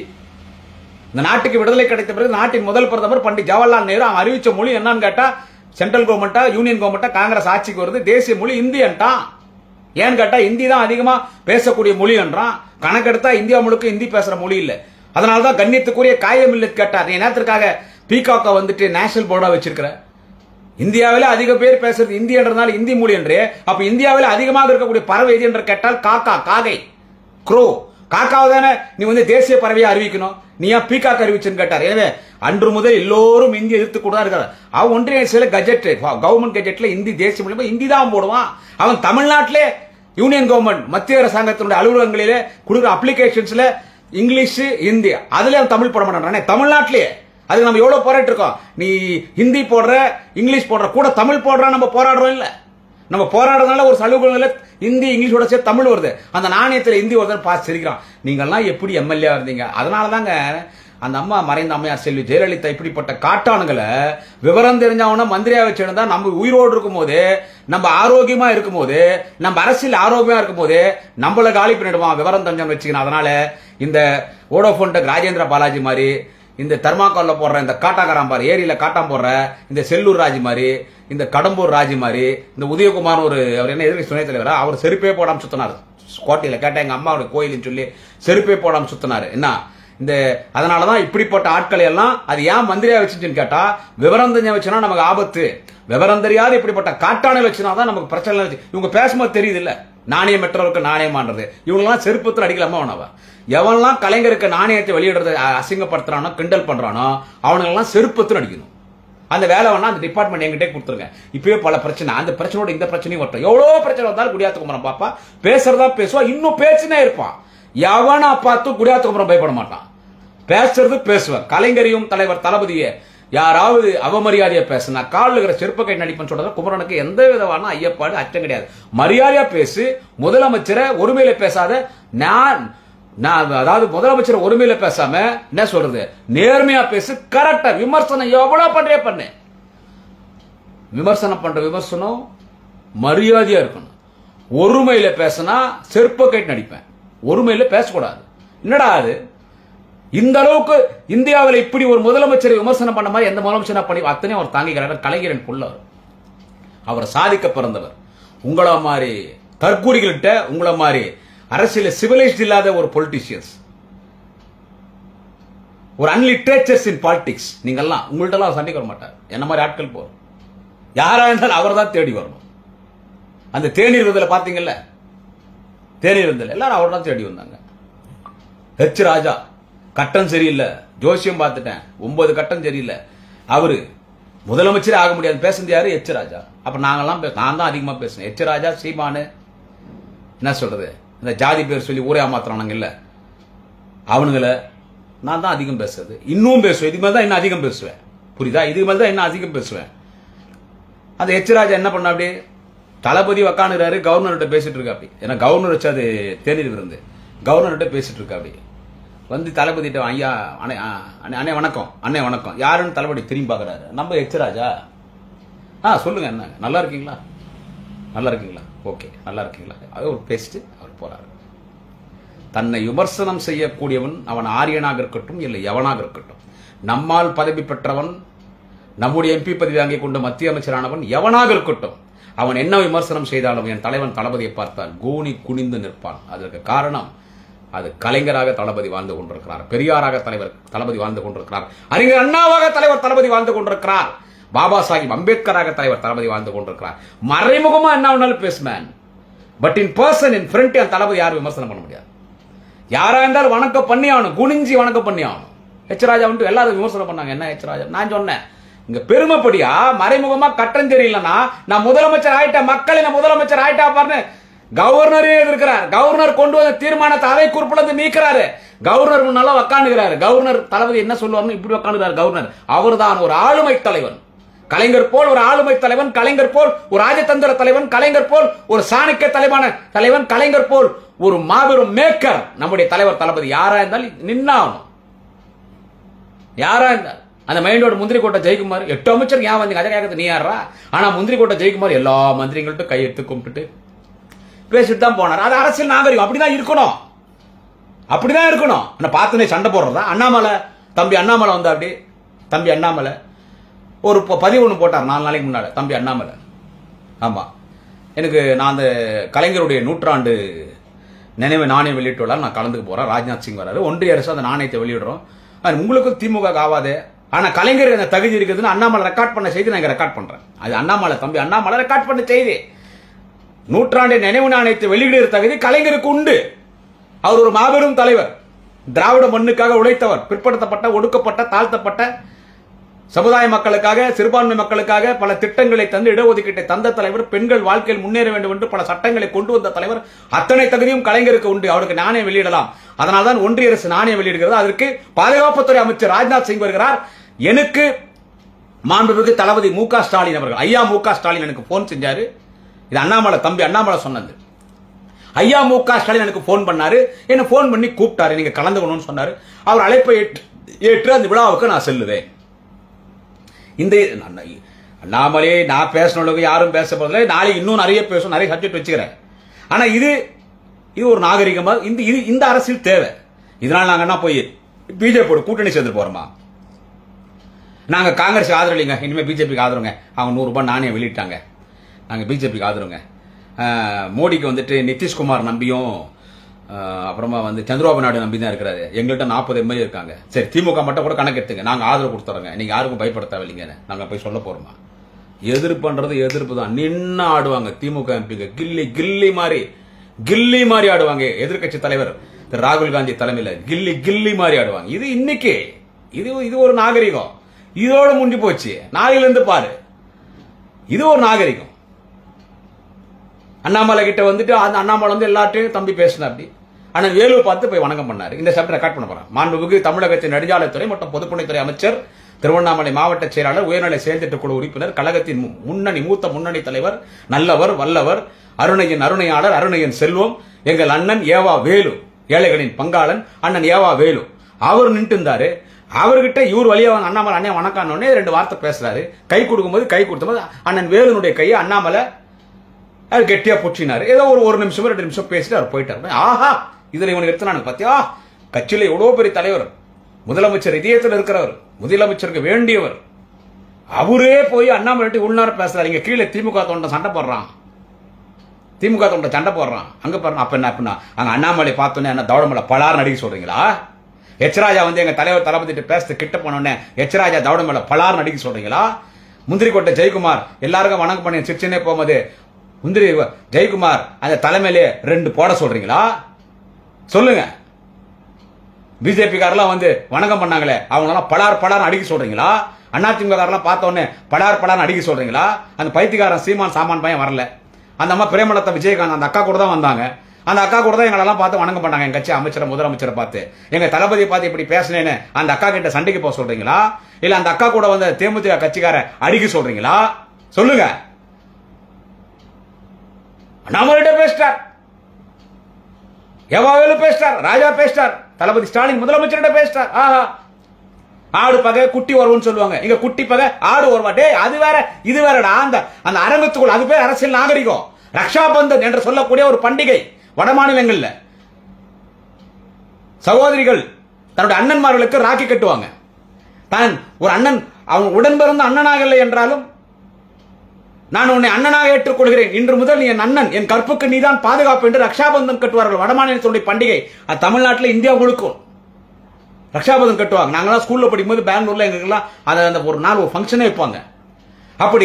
இந்த நாட்டுக்கு விடுதலை கிடைத்த பிறகு நாட்டின் முதல் பிரதமர் பண்டிட் ஜவஹர்லால் நேரு அவன் அறிவிச்ச மொழி என்னன்னு கேட்டா சென்ட்ரல் கவர்மெண்டா யூனியன் கவர்மெண்டா காங்கிரஸ் ஆட்சிக்கு வருது தேசிய மொழி இந்தியன்ட்டான் ஏன்னு கேட்டா இந்தி தான் அதிகமா பேசக்கூடிய மொழி என்றான் கணக்கெடுத்தா இந்தியா முழுக்க இந்தி பேசுற மொழி இல்ல அதனாலதான் கண்ணியத்துக்குரிய காயம் இல்லை கேட்டார் நீ நேரத்திற்காக பீகாக்க வந்துட்டு நேஷனல் போர்டா வச்சிருக்கிற இந்தியாவில அதிக பேர் பேசுறது இந்தி என்றதுனால இந்தி மொழி என்று அப்ப இந்தியாவில் அதிகமாக இருக்கக்கூடிய பறவை எது என்று கேட்டால் காக்கா காகை க்ரோ காக்காவை தானே நீ வந்து தேசிய பறவையை அறிவிக்கணும் நீ ஏன் பீகாக் அறிவிச்சுன்னு கேட்டார் எனவே அன்று முதல் எல்லோரும் இந்தி எதிர்த்து கூட தான் இருக்காரு அவன் ஒன்றிய சில கஜெட் கவர்மெண்ட் கஜெட்ல இந்தி தேசிய மொழி இந்தி தான் போடுவான் அவன் தமிழ்நாட்டிலே யூனியன் கவர்மெண்ட் மத்திய அரசாங்கத்தினுடைய அலுவலகங்களிலே கொடுக்குற அப்ளிகேஷன்ஸ்ல இங்கிலீஷ் ஹிந்தி அதுல அவன் தமிழ் போட மாட்டானே தமிழ்நாட்டிலேயே அதுக்கு நம்ம எவ்வளவு போராட்டு இருக்கோம் நீ ஹிந்தி போடுற இங்கிலீஷ் போடுற கூட தமிழ் போடுற நம்ம போராடுறோம் இல்ல நம்ம போராடுறதுனால ஒரு சலுகைல ஹிந்தி இங்கிலீஷோட சேர்த்து தமிழ் வருது அந்த நாணயத்துல ஹிந்தி வருதுன்னு பார்த்து சிரிக்கிறான் நீங்கெல்லாம் எப்படி எம்எல்ஏ இருந்தீங்க அதனால தாங்க அந்த அம்மா மறைந்த அம்மையார் செல்வி ஜெயலலிதா இப்படிப்பட்ட காட்டானுங்களை விவரம் தெரிஞ்சவன மந்திரியா வச்சிருந்தா நம்ம உயிரோடு இருக்கும்போது நம்ம ஆரோக்கியமா இருக்கும்போது நம்ம அரசியல் ஆரோக்கியமா இருக்கும்போது நம்மள காலி பண்ணிடுவான் விவரம் தெரிஞ்சவன் வச்சுக்கணும் அதனால இந்த ஓடோபோன்டக் ராஜேந்திர பாலாஜி மாதிரி இந்த தர்மாக்கோல்ல போடுற இந்த காட்டாக்காராம் பாரு ஏரியில காட்டாம் போடுற இந்த செல்லூர் ராஜி மாதிரி இந்த கடம்பூர் ராஜி மாதிரி இந்த உதயகுமார் ஒரு அவர் என்ன எதிர்க்கு துணைத் தலைவரா அவர் செருப்பே போடாம சுத்தினார் கோட்டையில கேட்டா எங்க அம்மாவோட கோயிலுன்னு சொல்லி செருப்பே போடாம சுத்தினாரு என்ன இந்த அதனாலதான் இப்படிப்பட்ட ஆட்களை எல்லாம் அது ஏன் மந்திரியா வச்சுச்சுன்னு கேட்டா விவரம் தெரிஞ்ச வச்சுனா நமக்கு ஆபத்து விவரம் தெரியாத இப்படிப்பட்ட காட்டானை வச்சுனா தான் நமக்கு பிரச்சனை வச்சு இவங்க பேசும்போது தெரியுது இல்ல நாணயம் பெற்றவருக்கு நாணயமான்றது இவங்கெல்லாம் செருப்பத்தில் அடிக்கலாமா அவனவ எவன்லாம் கலைஞருக்கு நாணயத்தை வெளியிடுறத அ- அசிங்கப்படுத்துறானோ கிண்டல் பண்றானோ அவனுங்கெல்லாம் செருப்பத்தில் அடிக்கணும் அந்த வேலை வேணா அந்த டிபார்ட்மெண்ட் என்கிட்டே கொடுத்துருங்க இப்பவே பல பிரச்சனை அந்த பிரச்சனையோட இந்த பிரச்சனையும் வரட்டும் எவ்வளவு பிரச்சனை வந்தாலும் குடியாத்த குமரன் பாப்பா பேசுறதா பேசுவா இன்னும் பேச்சுனே இருப்பான் எவனா பார்த்து குடியாத்த குமரன் பயப்பட மாட்டான் பேசுறது பேசுவார் கலைஞரையும் தலைவர் தளபதியை யாராவது அவமரியாதையா பேசுனா காலில் இருக்கிற செருப்பு கை நடிப்பேன்னு சொல்றது குமரனுக்கு எந்த விதமான ஐயப்பாடு அச்சம் கிடையாது மரியாதையா பேசு முதலமைச்சரை ஒருமையில பேசாத நான் நான் அதாவது முதலமைச்சர் ஒருமையில பேசாம என்ன சொல்றது நேர்மையா பேசு கரெக்டா விமர்சனம் எவ்வளவு பண்றே பண்ணு விமர்சனம் பண்ற விமர்சனம் மரியாதையா இருக்கணும் ஒருமையில பேசினா செருப்ப கைட்டு நடிப்பேன் ஒருமையில பேசக்கூடாது என்னடா அது இந்த அளவுக்கு இந்தியாவில் இப்படி ஒரு முதலமைச்சரை விமர்சனம் பண்ண மாதிரி எந்த முதலமைச்சரா பண்ணி அத்தனையும் அவர் தாங்கிக்கிறார் கலைஞரன் புள்ளவர் அவர் சாதிக்க பிறந்தவர் உங்கள மாதிரி தற்கூரிகள்கிட்ட உங்கள மாதிரி அரசியல் சிவிலைஸ்ட் இல்லாத ஒரு பொலிட்டிஷியன்ஸ் ஒரு அன்லிட்ரேச்சர்ஸ் இன் பாலிடிக்ஸ் நீங்கெல்லாம் உங்கள்ட்டலாம் சண்டைக்கு வர மாட்டார் என்ன மாதிரி ஆட்கள் போறோம் யாரா இருந்தாலும் அவர் தான் தேடி வரணும் அந்த தேநீர் விருதுல பாத்தீங்கல்ல தேநீர் விருதுல எல்லாரும் அவர் தான் தேடி வந்தாங்க ஹெச் ராஜா கட்டம் சரியில்லை ஜோசியம் பார்த்துட்டேன் ஒன்பது கட்டம் சரியில்லை அவரு முதலமைச்சரே ஆக முடியாது பேசுனது யாரு எச் ராஜா அப்ப நாங்கெல்லாம் பே- நான் தான் அதிகமா பேசுனேன் எச் ராஜா சீமானு என்ன சொல்றது இந்த ஜாதி பேர் சொல்லி ஊரே ஏமாத்துறானுங்க இல்ல அவனுங்களை நான் தான் அதிகம் பேசுறது இன்னும் பேசுவேன் இதுக்கு மேல தான் இன்னும் அதிகம் பேசுவேன் புரியுதா இதுக்கு மேல தான் இன்னும் அதிகம் பேசுவேன் அந்த எச் ராஜா என்ன பண்ண அப்படி தளபதி உக்காந்துறாரு கவர்னர்கிட்ட பேசிட்டு இருக்கா அப்படி ஏன்னா கவர்னர் வச்சு அது தேநீர் விருந்து கவர்னர்கிட்ட பேசிட்டு இருக்கா அப்படி வந்து தளபதிட்ட ஐயா அண்ணே ஆ, அண்ணே அண்ணே வணக்கம் அண்ணே வணக்கம் யாருன்னு தளபதி திரும்பி பார்க்கறாரு நம்ம எச் ராஜா ஆ சொல்லுங்க என்ன நல்லா இருக்கீங்களா நல்லா இருக்கீங்களா ஓகே நல்லா இருக்கீங்களா அது ஒரு பேசிட்டு அவர் போறாரு தன்னை விமர்சனம் செய்யக்கூடியவன் அவன் ஆரியனாக இருக்கட்டும் இல்லை எவனாக இருக்கட்டும் நம்மால் பதவி பெற்றவன் நம்முடைய எம்பி பதவி வாங்கிக் கொண்ட மத்திய அமைச்சரானவன் எவனாக இருக்கட்டும் அவன் என்ன விமர்சனம் செய்தாலும் என் தலைவன் தளபதியை பார்த்தால் கூனி குனிந்து நிற்பான் அதற்கு காரணம் அது கலைஞராக தளபதி வாழ்ந்து கொண்டிருக்கிறார் பெரியாராக தலைவர் தளபதி வாழ்ந்து கொண்டிருக்கிறார் அறிஞர் அண்ணாவாக தலைவர் தளபதி வாழ்ந்து கொண்டிருக்கிறார் பாபா சாஹிப் அம்பேத்கராக தலைவர் தளபதி வாழ்ந்து கொண்டிருக்கிறார் மறைமுகமா என்ன வேணாலும் பேசுமேன் but in person in front என் தளபதி யாரும் விமர்சனம் பண்ண முடியாது யாரா இருந்தாலும் வணக்கம் பண்ணி ஆகணும் குனிஞ்சி வணக்கம் பண்ணி ஆகணும் எச் ராஜா வந்துட்டு எல்லாரும் விமர்சனம் பண்ணாங்க என்ன எச் ராஜா நான் சொன்னேன் இங்க பெருமைப்படியா மறைமுகமா கட்டம் தெரியலன்னா நான் முதலமைச்சர் ஆயிட்டேன் மக்கள் என்ன முதலமைச்சர் ஆயிட்டா பாருன்னு கவர்னரே எதிர்க்கிறார் கவர்னர் கொண்டு வந்த தீர்மானத்தை அவை குறிப்பில் இருந்து நீக்கிறாரு கவர்னர் நல்லா உக்காந்துக்கிறாரு கவர்னர் தளபதி என்ன சொல்லுவார்னு இப்படி உக்காந்துக்கிறார் கவர்னர் அவர்தான் ஒரு ஆளுமை தலைவன் கலைஞர் போல் ஒரு ஆளுமை தலைவன் கலைஞர் போல் ஒரு ராஜதந்திர தலைவன் கலைஞர் போல் ஒரு சாணக்கிய தலைவான தலைவன் கலைஞர் போல் ஒரு மாபெரும் மேக்கர் நம்முடைய தலைவர் தளபதி யாரா இருந்தாலும் நின்னாகணும் யாரா இருந்தால் அந்த மைண்டோட முந்திரி கோட்டை ஜெயக்குமார் எட்டு அமைச்சர் ஏன் வந்து கதை கேட்கறது நீ யாரா ஆனா முந்திரி கோட்டை ஜெயக்குமார் எல்லா மந்திரிகள்ட்ட கையெடுத்து கும்பிட்டுட்டு பேசிட்டு தான் போனார் அது அரசியல் நாகரிகம் அப்படிதான் இருக்கணும் அப்படிதான் இருக்கணும் நான் பார்த்துனே சண்டை போடுறதா அண்ணாமலை தம்பி அண்ணாமலை வந்தா அப்படி தம்பி அண்ணாமலை ஒரு ப- பதிவு ஒன்று போட்டார் நாலு நாளைக்கு முன்னால தம்பி அண்ணாமலை ஆமா எனக்கு நான் அந்த கலைஞருடைய நூற்றாண்டு நினைவு நாணயம் வெளியிட்டுள்ள நான் கலந்துக்க போறேன் ராஜ்நாத் சிங் வராரு ஒன்றிய அரசு அந்த நாணயத்தை வெளியிடுறோம் அது உங்களுக்கு திமுக ஆகாது ஆனா கலைஞருக்கு அந்த தகுதி இருக்குதுன்னு அண்ணாமலை ரெக்கார்ட் பண்ண செய்தி நான் ரெக்கார்ட் பண்றேன் அது அண்ணாமலை தம்பி அண்ணாமலை ரெக்கார்ட் பண்ண செய்தி நூற்றாண்டு நினைவு நாணயத்தை வெளியிடுகிற தகுதி கலைஞருக்கு உண்டு அவர் ஒரு மாபெரும் தலைவர் திராவிட மண்ணுக்காக உழைத்தவர் பிற்படுத்தப்பட்ட ஒடுக்கப்பட்ட தாழ்த்தப்பட்ட சமுதாய மக்களுக்காக சிறுபான்மை மக்களுக்காக பல திட்டங்களை தந்து இடஒதுக்கீட்டை தந்த தலைவர் பெண்கள் வாழ்க்கையில் முன்னேற வேண்டும் என்று பல சட்டங்களை கொண்டு வந்த தலைவர் அத்தனை தகுதியும் கலைஞருக்கு உண்டு அவருக்கு நாணயம் வெளியிடலாம் அதனால்தான் ஒன்றிய அரசு நாணயம் வெளியிடுகிறது அதற்கு பாதுகாப்புத்துறை அமைச்சர் ராஜ்நாத் சிங் வருகிறார் எனக்கு மாண்புமிகு தளபதி மு க ஸ்டாலின் அவர்கள் ஐயா மு க ஸ்டாலின் எனக்கு போன் செஞ்சாரு இது அண்ணாமலை தம்பி அண்ணாமலை சொன்னது ஐயா மு க ஸ்டாலின் எனக்கு ஃபோன் பண்ணாரு என்ன ஃபோன் பண்ணி கூப்பிட்டாரு நீங்க கலந்துக்கணும்னு சொன்னாரு அவர் அழைப்பை ஏற்று ஏற்று அந்த விழாவுக்கு நான் செல்லுவேன் இந்த நான் அண்ணாமலே நான் பேசின அளவுக்கு யாரும் பேச போதில்லை நாளைக்கு இன்னும் நிறைய பேசும் நிறைய சப்ஜெக்ட் வச்சுக்கிறேன் ஆனா இது இது ஒரு நாகரிகமா இந்த இது இந்த அரசியல் தேவை இதனால நாங்க என்ன போய் பிஜேபியோட கூட்டணி சேர்ந்து போறோமா நாங்க காங்கிரஸ் ஆதரவில்லைங்க இனிமே பிஜேபிக்கு ஆதரவுங்க அவங்க நூறு ரூபாய் நாணயம் வெளியிட்டாங்க நாங்க பிஜேபிக்கு ஆதரவுங்க அஹ், மோடிக்கு வந்துட்டு நிதிஷ்குமார் நம்பியும் அஹ், அப்புறமா வந்து சந்திரபாபு நாயுடு நம்பி தான் இருக்கிறாரு எங்கள்கிட்ட நாற்பது எம்எல்ஏ இருக்காங்க சரி திமுக மட்டும் கூட கணக்கு எடுத்துங்க நாங்க ஆதரவு கொடுத்துறோங்க நீங்க யாருக்கும் பயப்பட தேவையில்லைங்க நாங்க போய் சொல்ல போறோமா எதிர்ப்புன்றது எதிர்ப்பு தான் நின்று ஆடுவாங்க திமுக எம்பிங்க கில்லி கில்லி மாதிரி கில்லி மாதிரி ஆடுவாங்க எதிர்க்கட்சி தலைவர் திரு ராகுல் காந்தி தலைமையில கில்லி கில்லி மாதிரி ஆடுவாங்க இது இன்னைக்கு இது இது ஒரு நாகரிகம் இதோட முடிஞ்சு போச்சு நாளையில இருந்து பாரு இது ஒரு நாகரிகம் அண்ணாமலை கிட்ட வந்துட்டு அந்த அண்ணாமலை வந்து எல்லாத்தையும் தம்பி பேசினா அப்படி ஆனா வேலு பார்த்து போய் வணக்கம் பண்ணாரு இந்த சப்ஜெக்ட் ரெக்கார்ட் பண்ண போறேன் மாண்புமிகு தமிழகத்தின் நெடுஞ்சாலைத்துறை மற்றும் பொதுப்பணித்துறை அமைச்சர் திருவண்ணாமலை மாவட்ட செயலாளர் உயர்நிலை செயல்திட்ட குழு உறுப்பினர் கழகத்தின் மு- முன்னணி மூத்த முன்னணி தலைவர் நல்லவர் வல்லவர் அருணையின் அருணையாளர் அருணையின் செல்வம் எங்கள் அண்ணன் ஏவா வேலு ஏழைகளின் பங்காளன் அண்ணன் ஏவா வேலு அவர் நின்று இருந்தாரு அவர்கிட்ட இவர் வழியா வந்து அண்ணாமலை அண்ணன் வணக்கானோடனே ரெண்டு வார்த்தை பேசுறாரு கை கொடுக்கும்போது கை கொடுத்தபோது அண்ணன் வேலுனுடைய கையை அண்ணாமலை அவர் கெட்டியா புற்றினாரு ஏதோ ஒரு ஒரு நிமிஷம் ரெண்டு நிமிஷம் பேசிட்டு அவர் போயிட்டாரு ஆஹா இதுல இவனுக்கு எடுத்தானு பாத்தியா கட்சியில எவ்வளவு பெரிய தலைவர் முதலமைச்சர் இதயத்தில் இருக்கிறவர் முதலமைச்சருக்கு வேண்டியவர் அவரே போய் அண்ணாமலை உள்நார பேசுறாரு இங்க கீழே திமுக தொண்டை சண்டை போடுறான் திமுக தொண்டை சண்டை போடுறான் அங்க பாருங்க அப்ப என்ன அப்படின்னா அங்க அண்ணாமலை பார்த்தோன்னே என்ன தவடமலை பலார் நடிக்க சொல்றீங்களா எச்ராஜா வந்து எங்க தலைவர் தளபதி பேச கிட்ட போனோடனே எச்ராஜா தவடமலை பலார் நடிக்க சொல்றீங்களா முந்திரிக்கோட்டை ஜெயக்குமார் எல்லாருக்கும் வணக்கம் பண்ணி சிரிச்சுனே போகும்போது முந்திரி ஜெயக்குமார் அந்த தலைமையிலே ரெண்டு போட சொல்றீங்களா சொல்லுங்க பிஜேபி காரெல்லாம் வந்து வணக்கம் பண்ணாங்களே அவங்களெல்லாம் பலார் பலார் அடிக்க சொல்றீங்களா அதிமுக காரெல்லாம் பார்த்த உடனே படார் படார்னு அடிக்க சொல்றீங்களா அந்த பைத்தியக்காரன் சீமான் சாமான் பையன் வரல அந்த அம்மா பிரேமலதா விஜயகாந்த் அந்த அக்கா கூட தான் வந்தாங்க அந்த அக்கா கூட தான் எங்களெல்லாம் பார்த்து வணங்க பண்ணாங்க எங்க கட்சி அமைச்சரை முதலமைச்சரை பார்த்து எங்க தளபதியை பார்த்து இப்படி பேசினேன்னு அந்த அக்கா கிட்ட சண்டைக்கு போக சொல்றீங்களா இல்ல அந்த அக்கா கூட வந்து தேமுதிக கட்சிக்கார அடிக்க சொல்றீங்களா சொல்லுங்க அண்ணாமலைகிட்ட பேசிட்டார் எவாவேலு பேசிட்டார் ராஜா பேசிட்டார் தளபதி ஸ்டாலின் முதலமைச்சர்கிட்ட பேசிட்டார் ஆஹா ஆடு பகை குட்டி வருவன்னு சொல்லுவாங்க இங்க குட்டி பகை ஆடு வருவா டேய் அது வேற இது வேறடா அந்த அந்த அரங்கத்துக்குள் அது பேர் அரசியல் நாகரிகம் ரக்ஷாபந்தன் என்று சொல்லக்கூடிய ஒரு பண்டிகை வட மாநிலங்கள்ல சகோதரிகள் தன்னுடைய அண்ணன்மார்களுக்கு ராக்கி கட்டுவாங்க தான் ஒரு அண்ணன் அவன் உடன் பிறந்த அண்ணனாக இல்லை என்றாலும் நான் உன்னை அண்ணனாக ஏற்றுக்கொள்கிறேன் இன்று முதல் நீ என் அண்ணன் என் கற்புக்கு நீதான் பாதுகாப்பு என்று ரக்ஷாபந்தன் கட்டுவார்கள் வடமாநிலத்தினுடைய பண்டிகை அது தமிழ்நாட்டில் இந்தியா முழுக்கும் ரக்ஷாபந்தன் கட்டுவாங்க நாங்களாம் ஸ்கூல்ல படிக்கும்போது பெங்களூர்ல எங்களுக்கெல்லாம் அதை அந்த ஒரு நாள் ஒரு ஃபங்க்ஷனே வைப்பாங்க அப்படி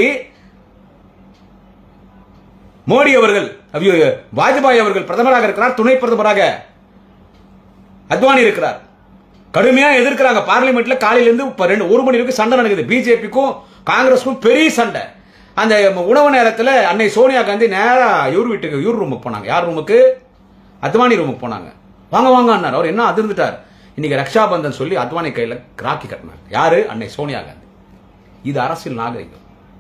மோடி அவர்கள் ஐயோ, வாஜ்பாய் அவர்கள் பிரதமராக இருக்கிறார் துணை பிரதமராக அத்வானி இருக்கிறார் கடுமையா எதிர்க்கிறாங்க பார்லிமெண்ட்ல காலையில இருந்து இப்ப ரெண்டு ஒரு மணி வரைக்கும் சண்டை நடக்குது பிஜேபிக்கும் காங்கிரஸுக்கும் பெரிய சண்டை அந்த உணவு நேரத்துல அன்னை சோனியா காந்தி நேரா இவர் வீட்டுக்கு இவர் ரூமுக்கு போனாங்க யார் ரூமுக்கு அத்வானி ரூமுக்கு போனாங்க வாங்க வாங்க அண்ணார் அவர் என்ன அதிர்ந்துட்டார் இன்னைக்கு ரக்ஷாபந்தன் சொல்லி அத்வானி கையில ராக்கி கட்டினார் யாரு அன்னை சோனியா காந்தி இது அரசியல் நாகரிகம்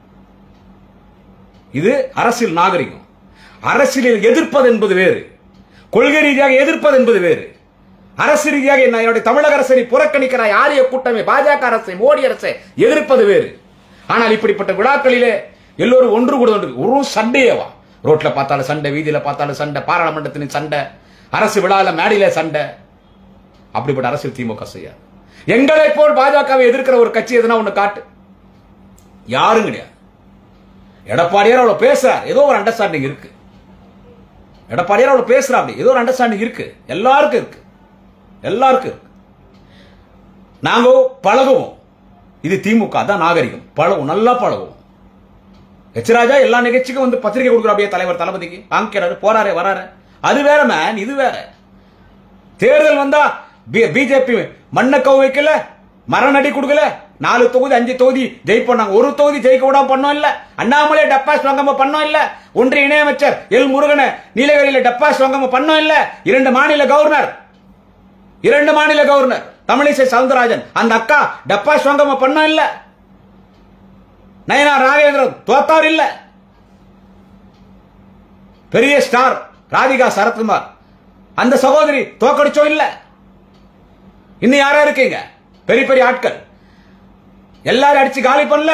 இது அரசியல் நாகரிகம் அரசியலில் எதிர்ப்பது என்பது வேறு கொள்கை ரீதியாக எதிர்ப்பது என்பது வேறு அரசு ரீதியாக என்ன என்னுடைய தமிழக அரசை நீ புறக்கணிக்கிறாய் ஆரிய கூட்டமே பாஜக அரசை மோடி அரசை எதிர்ப்பது வேறு ஆனால் இப்படிப்பட்ட விழாக்களிலே எல்லோரும் ஒன்று கூட ஒன்று ஒரு சண்டையேவா ரோட்ல பார்த்தாலும் சண்டை வீதியில பார்த்தாலும் சண்டை பாராளுமன்றத்தின் சண்டை அரசு விழால மேடையில சண்டை அப்படிப்பட்ட அரசியல் திமுக செய்யாது எங்களை போல் பாஜகவை எதிர்க்கிற ஒரு கட்சி எதுனா ஒண்ணு காட்டு யாரும் கிடையாது எடப்பாடியார் அவ்வளவு பேசுறார் ஏதோ ஒரு அண்டர்ஸ்டாண்டிங் இருக்கு எடப்பாடியார் அவ்வளவு பேசுறா அப்படி ஏதோ ஒரு அண்டர்ஸ்டாண்டிங் இருக்கு எல்லாருக்கும் இருக்கு எல்லாருக்கும் இருக்கு நாங்க பழகுவோம் இது திமுக தான் நாகரிகம் பழகும் நல்லா பழகுவோம் எச்ராஜா எல்லா நிகழ்ச்சிக்கும் வந்து பத்திரிகை கொடுக்குற அப்படியே தலைவர் தளபதிக்கு வாங்கிக்கிறாரு போறாரு வராரு அது வேற மேன் இது வேற தேர்தல் வந்தா பிஜேபி மண்ண கவு வைக்கல மரணடி கொடுக்கல நாலு தொகுதி அஞ்சு தொகுதி ஜெயிப்போம் நாங்க ஒரு தொகுதி ஜெயிக்க விடாம பண்ணோம் இல்ல அண்ணாமலை டப்பாஸ் வாங்காம பண்ணோம் இல்ல ஒன்றிய இணையமைச்சர் எல் முருகனை நீலகிரியில டப்பாஸ் வாங்காம பண்ணோம் இல்ல இரண்டு மாநில கவர்னர் இரண்டு மாநில கவர்னர் தமிழிசை சவுந்தரராஜன் அந்த அக்கா டப்பாஸ் வாங்காம பண்ணோம் இல்ல நயனா ராகேந்திரன் தோத்தார் இல்ல பெரிய ஸ்டார் ராதிகா சரத்குமார் அந்த சகோதரி தோக்கடிச்சோம் இல்ல இன்னும் யாரா இருக்கீங்க பெரிய பெரிய ஆட்கள் எல்லாரும் அடிச்சு காலி பண்ணல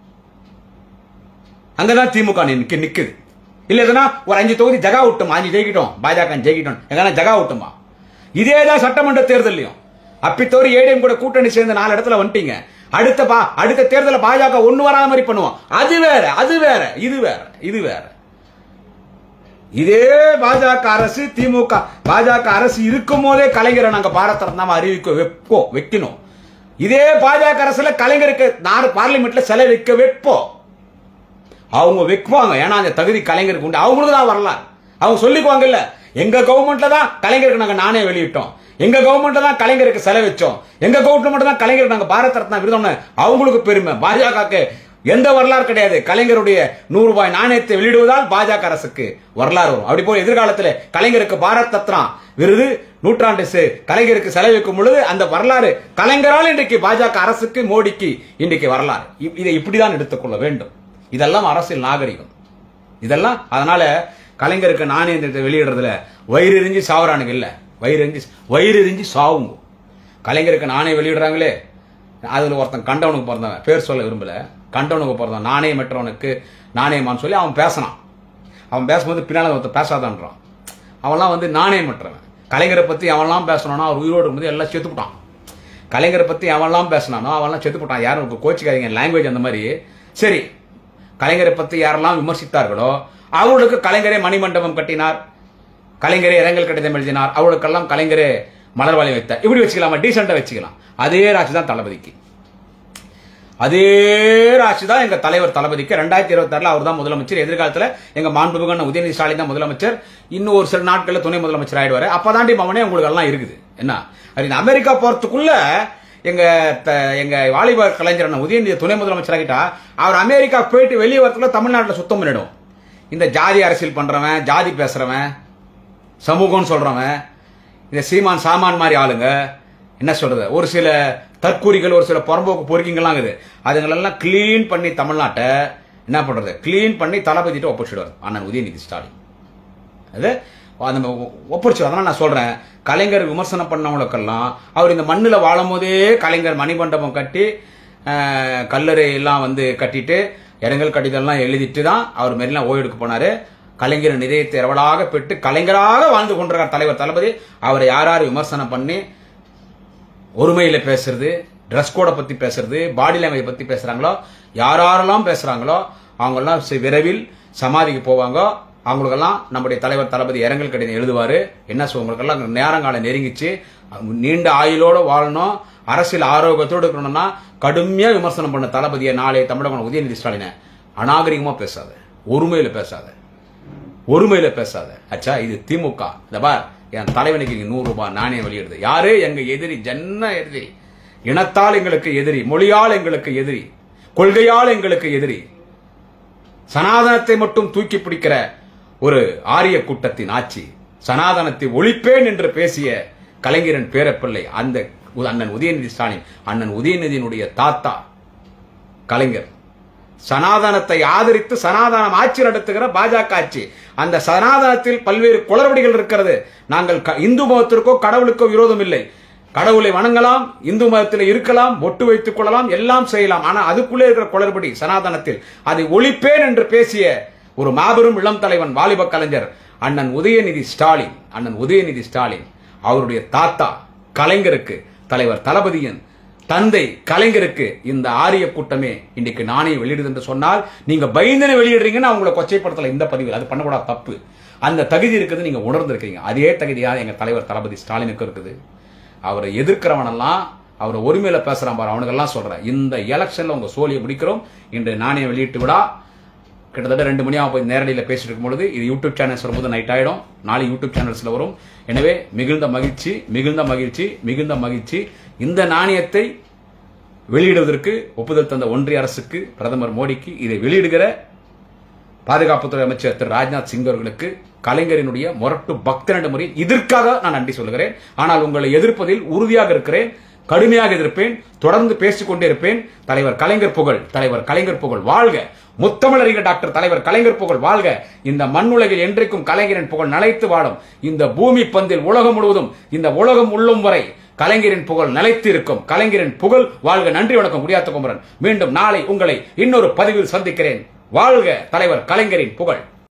அங்கதான் திமுக நிக்க நிக்குது இல்ல எதுனா ஒரு அஞ்சு தொகுதி ஜகா விட்டோம் அஞ்சு ஜெயிக்கிட்டோம் பாஜக ஜெயிக்கிட்டோம் எங்கன்னா ஜகா விட்டோமா இதேதான் சட்டமன்ற தேர்தலையும் அப்பித்தோறு ஏடிஎம் கூட கூட்டணி சேர்ந்து நாலு இடத்துல வந்துட்டீங்க அடுத்த பா அடுத்த தேர்தல பாஜக ஒண்ணு வராத மாதிரி பண்ணுவோம் அது வேற அது வேற இது வேற இது வேற இதே பாஜக அரசு திமுக பாஜக அரசு இருக்கும் போதே கலைஞரை நாங்க பாரத ரத்னாவை அறிவிக்க வைப்போம் வைக்கணும் இதே பாஜக அரசுல கலைஞருக்கு நாலு பார்லிமெண்ட்ல செலவு வைக்க வைப்போம் அவங்க வைக்குவாங்க ஏன்னா அந்த தகுதி கலைஞருக்கு உண்டு அவங்களுக்கு தான் வரலாம் அவங்க சொல்லிக்குவாங்கல்ல எங்க கவர்மெண்ட்ல தான் கலைஞருக்கு நாங்க நானே வெளியிட்டோம் எங்க கவர்மெண்ட்ல தான் கலைஞருக்கு செலவிச்சோம் எங்க கவர்மெண்ட் தான் கலைஞருக்கு நாங்க பாரத ரத்னா விருதோம்னு அவங்களுக்கு பெருமை பாஜகவுக்கு எந்த வரலாறு கிடையாது கலைஞருடைய நூறு ரூபாய் நாணயத்தை வெளியிடுவதால் பாஜக அரசுக்கு வரலாறு வரும் அப்படி போல எதிர்காலத்தில் கலைஞருக்கு பாரத் ரத்னா விருது நூற்றாண்டு செ- கலைஞருக்கு செலவிக்கும் பொழுது அந்த வரலாறு கலைஞரால் இன்றைக்கு பாஜக அரசுக்கு மோடிக்கு இன்றைக்கு வரலாறு இ- இதை இப்படிதான் எடுத்துக்கொள்ள வேண்டும் இதெல்லாம் அரசியல் நாகரிகம் இதெல்லாம் அதனால கலைஞருக்கு நாணயத்தை வெளியிடுறதுல வயிறு எரிஞ்சு சாவுறானுங்க இல்ல வயிறு எரிஞ்சு வயிறு எரிஞ்சு சாவுங்க கலைஞருக்கு நாணயம் வெளியிடுறாங்களே அதுல ஒருத்தன் கண்டவனுக்கு பிறந்தவன் பேர் சொல்ல விரும்பல கண்டவனுக்கு பிறந்தவன் நாணயமற்றவனுக்கு நாணயமான்னு சொல்லி அவன் பேசினான் அவன் பேசும்போது பின்னால ஒருத்தன் பேசாதான்றான் அவன்லாம் வந்து நாணயமற்றவன் கலைஞரை பத்தி அவன்லாம் பேசணும்னா அவர் உயிரோடு இருக்கும்போது எல்லாம் செத்துப்புட்டான் கலைஞரை பத்தி அவன்லாம் பேசினானோ அவன்லாம் செத்துப்புட்டான் யாரும் இப்ப கோச்சிக்காதீங்க லாங்குவேஜ் அந்த மாதிரி சரி கலைஞரை பத்தி யாரெல்லாம் விமர்சித்தார்களோ அவர்களுக்கு கலைஞரே மணிமண்டபம் கட்டினார் கலைஞரே இரங்கல் கடிதம் எழுதினார் அவர்களுக்கெல்லாம் கலைஞரே மலர் வளையம் வைத்தார் இப்படி வச்சுக்கலாமா டீசெண்டா வச்சுக்கலாம் அதே ராசி தான் தளபதிக்கு அதே ராசி தான் எங்க தலைவர் தளபதிக்கு ரெண்டாயிரத்தி இருபத்தி ஆறுல அவர் தான் முதலமைச்சர் எதிர்காலத்துல எங்க மாண்புமிகு உதயநிதி ஸ்டாலின் தான் முதலமைச்சர் இன்னும் ஒரு சில நாட்கள்ல துணை முதலமைச்சர் ஆயிடுவாரு அப்பதாண்டி மவனே உங்களுக்கு எல்லாம் இருக்குது என்ன அது இந்த அமெரிக்கா போறதுக்குள்ள எங்க த- எங்க வாலிப கலைஞர் உதயநிதி துணை முதலமைச்சராகிட்டா அவர் அமெரிக்கா போயிட்டு வெளியே வரத்துல தமிழ்நாட்டில் சுத்தம் பண்ணிடும் இந்த ஜாதி அரசியல் பண்றவன் ஜாதி பேசுறவன் சமூகம்னு சொல்றவன் இந்த சீமான் சாமான் மாதிரி ஆளுங்க என்ன சொல்றது ஒரு சில தற்கூரிகள் ஒரு சில புறம்போக்கு பொறுக்கிங்கெல்லாம் இருக்குது அதுங்களெல்லாம் க்ளீன் பண்ணி தமிழ்நாட்டை என்ன பண்றது க்ளீன் பண்ணி தளபதிட்டு ஒப்பிச்சிடுவார் அண்ணன் உதயநிதி ஸ்டாலின் அது அந்த ஒப்படைச்சு அதனால நான் சொல்றேன் கலைஞர் விமர்சனம் பண்ணவங்களுக்கெல்லாம் அவர் இந்த மண்ணில் வாழும் போதே கலைஞர் மணிமண்டபம் கட்டி அஹ், கல்லறை எல்லாம் வந்து கட்டிட்டு இரங்கல் கடிதம்லாம் எழுதிட்டு தான் அவர் மெரிலாம் ஓய்வெடுக்க போனாரு கலைஞர் இதயத்தை இரவலாக பெற்று கலைஞராக வாழ்ந்து கொண்டிருக்கார் தலைவர் தளபதி அவரை யார் யார் விமர்சனம் பண்ணி ஒருமையில பேசுறது ட்ரெஸ் கோடை பத்தி பேசுறது பாடி லாங்குவேஜ் பத்தி பேசுறாங்களோ யார் யாரெல்லாம் பேசுறாங்களோ அவங்கெல்லாம் சி- விரைவில் சமாதிக்கு போவாங்க அவங்களுக்கெல்லாம் நம்முடைய தலைவர் தளபதி இரங்கல் கடிதம் எழுதுவாரு என்ன சொல்ல உங்களுக்கெல்லாம் நேரங்காலம் நெருங்கிச்சு நீண்ட ஆயுளோட வாழணும் அரசியல் ஆரோக்கியத்தோடு இருக்கணும்னா கடுமையா விமர்சனம் பண்ண தளபதியை நாளை தமிழகம் உதயநிதி ஸ்டாலினை அநாகரிகமா பேசாத ஒருமையில பேசாத ஒருமையில பேசாத அச்சா இது திமுக இந்த பார் என் தலைவனுக்கு இங்க நூறு ரூபாய் நாணயம் வெளியிடுது யாரு எங்க எதிரி ஜன்ன எதிரி இனத்தால் எங்களுக்கு எதிரி மொழியால் எங்களுக்கு எதிரி கொள்கையால் எங்களுக்கு எதிரி சனாதனத்தை மட்டும் தூக்கி பிடிக்கிற ஒரு ஆரிய கூட்டத்தின் ஆட்சி சனாதனத்தை ஒழிப்பேன் என்று பேசிய கலைஞரின் பேரப்பிள்ளை அந்த உ- அண்ணன் உதயநிதி ஸ்டாலின் அண்ணன் உதயநிதியினுடைய தாத்தா கலைஞர் சனாதனத்தை ஆதரித்து சனாதனம் ஆட்சி நடத்துகிற பாஜக ஆட்சி அந்த சனாதனத்தில் பல்வேறு குளறுபடிகள் இருக்கிறது நாங்கள் க- இந்து மதத்திற்கோ கடவுளுக்கோ விரோதம் இல்லை கடவுளை வணங்கலாம் இந்து மதத்தில் இருக்கலாம் ஒட்டு வைத்துக் கொள்ளலாம் எல்லாம் செய்யலாம் ஆனா அதுக்குள்ளே இருக்கிற குளறுபடி சனாதனத்தில் அதை ஒழிப்பேன் என்று பேசிய ஒரு மாபெரும் இளம் தலைவன் வாலிப கலைஞர் அண்ணன் உதயநிதி ஸ்டாலின் அண்ணன் உதயநிதி ஸ்டாலின் அவருடைய தாத்தா கலைஞருக்கு தலைவர் தளபதியின் தந்தை கலைஞருக்கு இந்த ஆரிய கூட்டமே இன்னைக்கு நாணயம் வெளியிடுது என்று சொன்னால் நீங்க பயந்தனை வெளியிடுறீங்கன்னு அவங்கள கொச்சைப்படுத்தல இந்த பதிவில் அது பண்ணக்கூடாது தப்பு அந்த தகுதி இருக்குது நீங்க உணர்ந்திருக்கீங்க அதே தகுதியாக எங்க தலைவர் தளபதி ஸ்டாலினுக்கு இருக்குது அவரை எதிர்க்கிறவனெல்லாம் அவர் ஒருமையில பேசுறான் பாரு அவனுக்கெல்லாம் சொல்றேன் இந்த எலெக்ஷன்ல உங்க சோழியை முடிக்கிறோம் இன்று நாணயம் வெளியிட்டு விடா கிட்டத்தட்ட ரெண்டு மணியாக போய் நேரடியில் பேசிட்டு இருக்கும் பொழுது இது யூடியூப் சேனல்ஸ் வரும்போது நைட் ஆயிடும் நாளை யூடியூப் சேனல்ஸ்ல வரும் எனவே மிகுந்த மகிழ்ச்சி மிகுந்த மகிழ்ச்சி மிகுந்த மகிழ்ச்சி இந்த நாணயத்தை வெளியிடுவதற்கு ஒப்புதல் தந்த ஒன்றிய அரசுக்கு பிரதமர் மோடிக்கு இதை வெளியிடுகிற பாதுகாப்புத்துறை அமைச்சர் திரு ராஜ்நாத் சிங் அவர்களுக்கு கலைஞரினுடைய முரட்டு பக்தனிட முறை இதற்காக நான் நன்றி சொல்கிறேன் ஆனால் உங்களை எதிர்ப்பதில் உறுதியாக இருக்கிறேன் கடுமையாக எதிர்ப்பேன் தொடர்ந்து பேசிக் கொண்டே இருப்பேன் தலைவர் கலைஞர் புகழ் தலைவர் கலைஞர் புகழ் வாழ்க முத்தமிழறிஞர் டாக்டர் தலைவர் கலைஞர் புகழ் வாழ்க இந்த மண்ணுலகில் என்றைக்கும் கலைஞரின் புகழ் நிலைத்து வாழும் இந்த பூமி பந்தில் உலகம் முழுவதும் இந்த உலகம் உள்ளும் வரை கலைஞரின் புகழ் நிலைத்து இருக்கும் கலைஞரின் புகழ் வாழ்க நன்றி வணக்கம் குடியாத்த குமரன் மீண்டும் நாளை உங்களை இன்னொரு பதிவில் சந்திக்கிறேன் வாழ்க தலைவர் கலைஞரின் புகழ்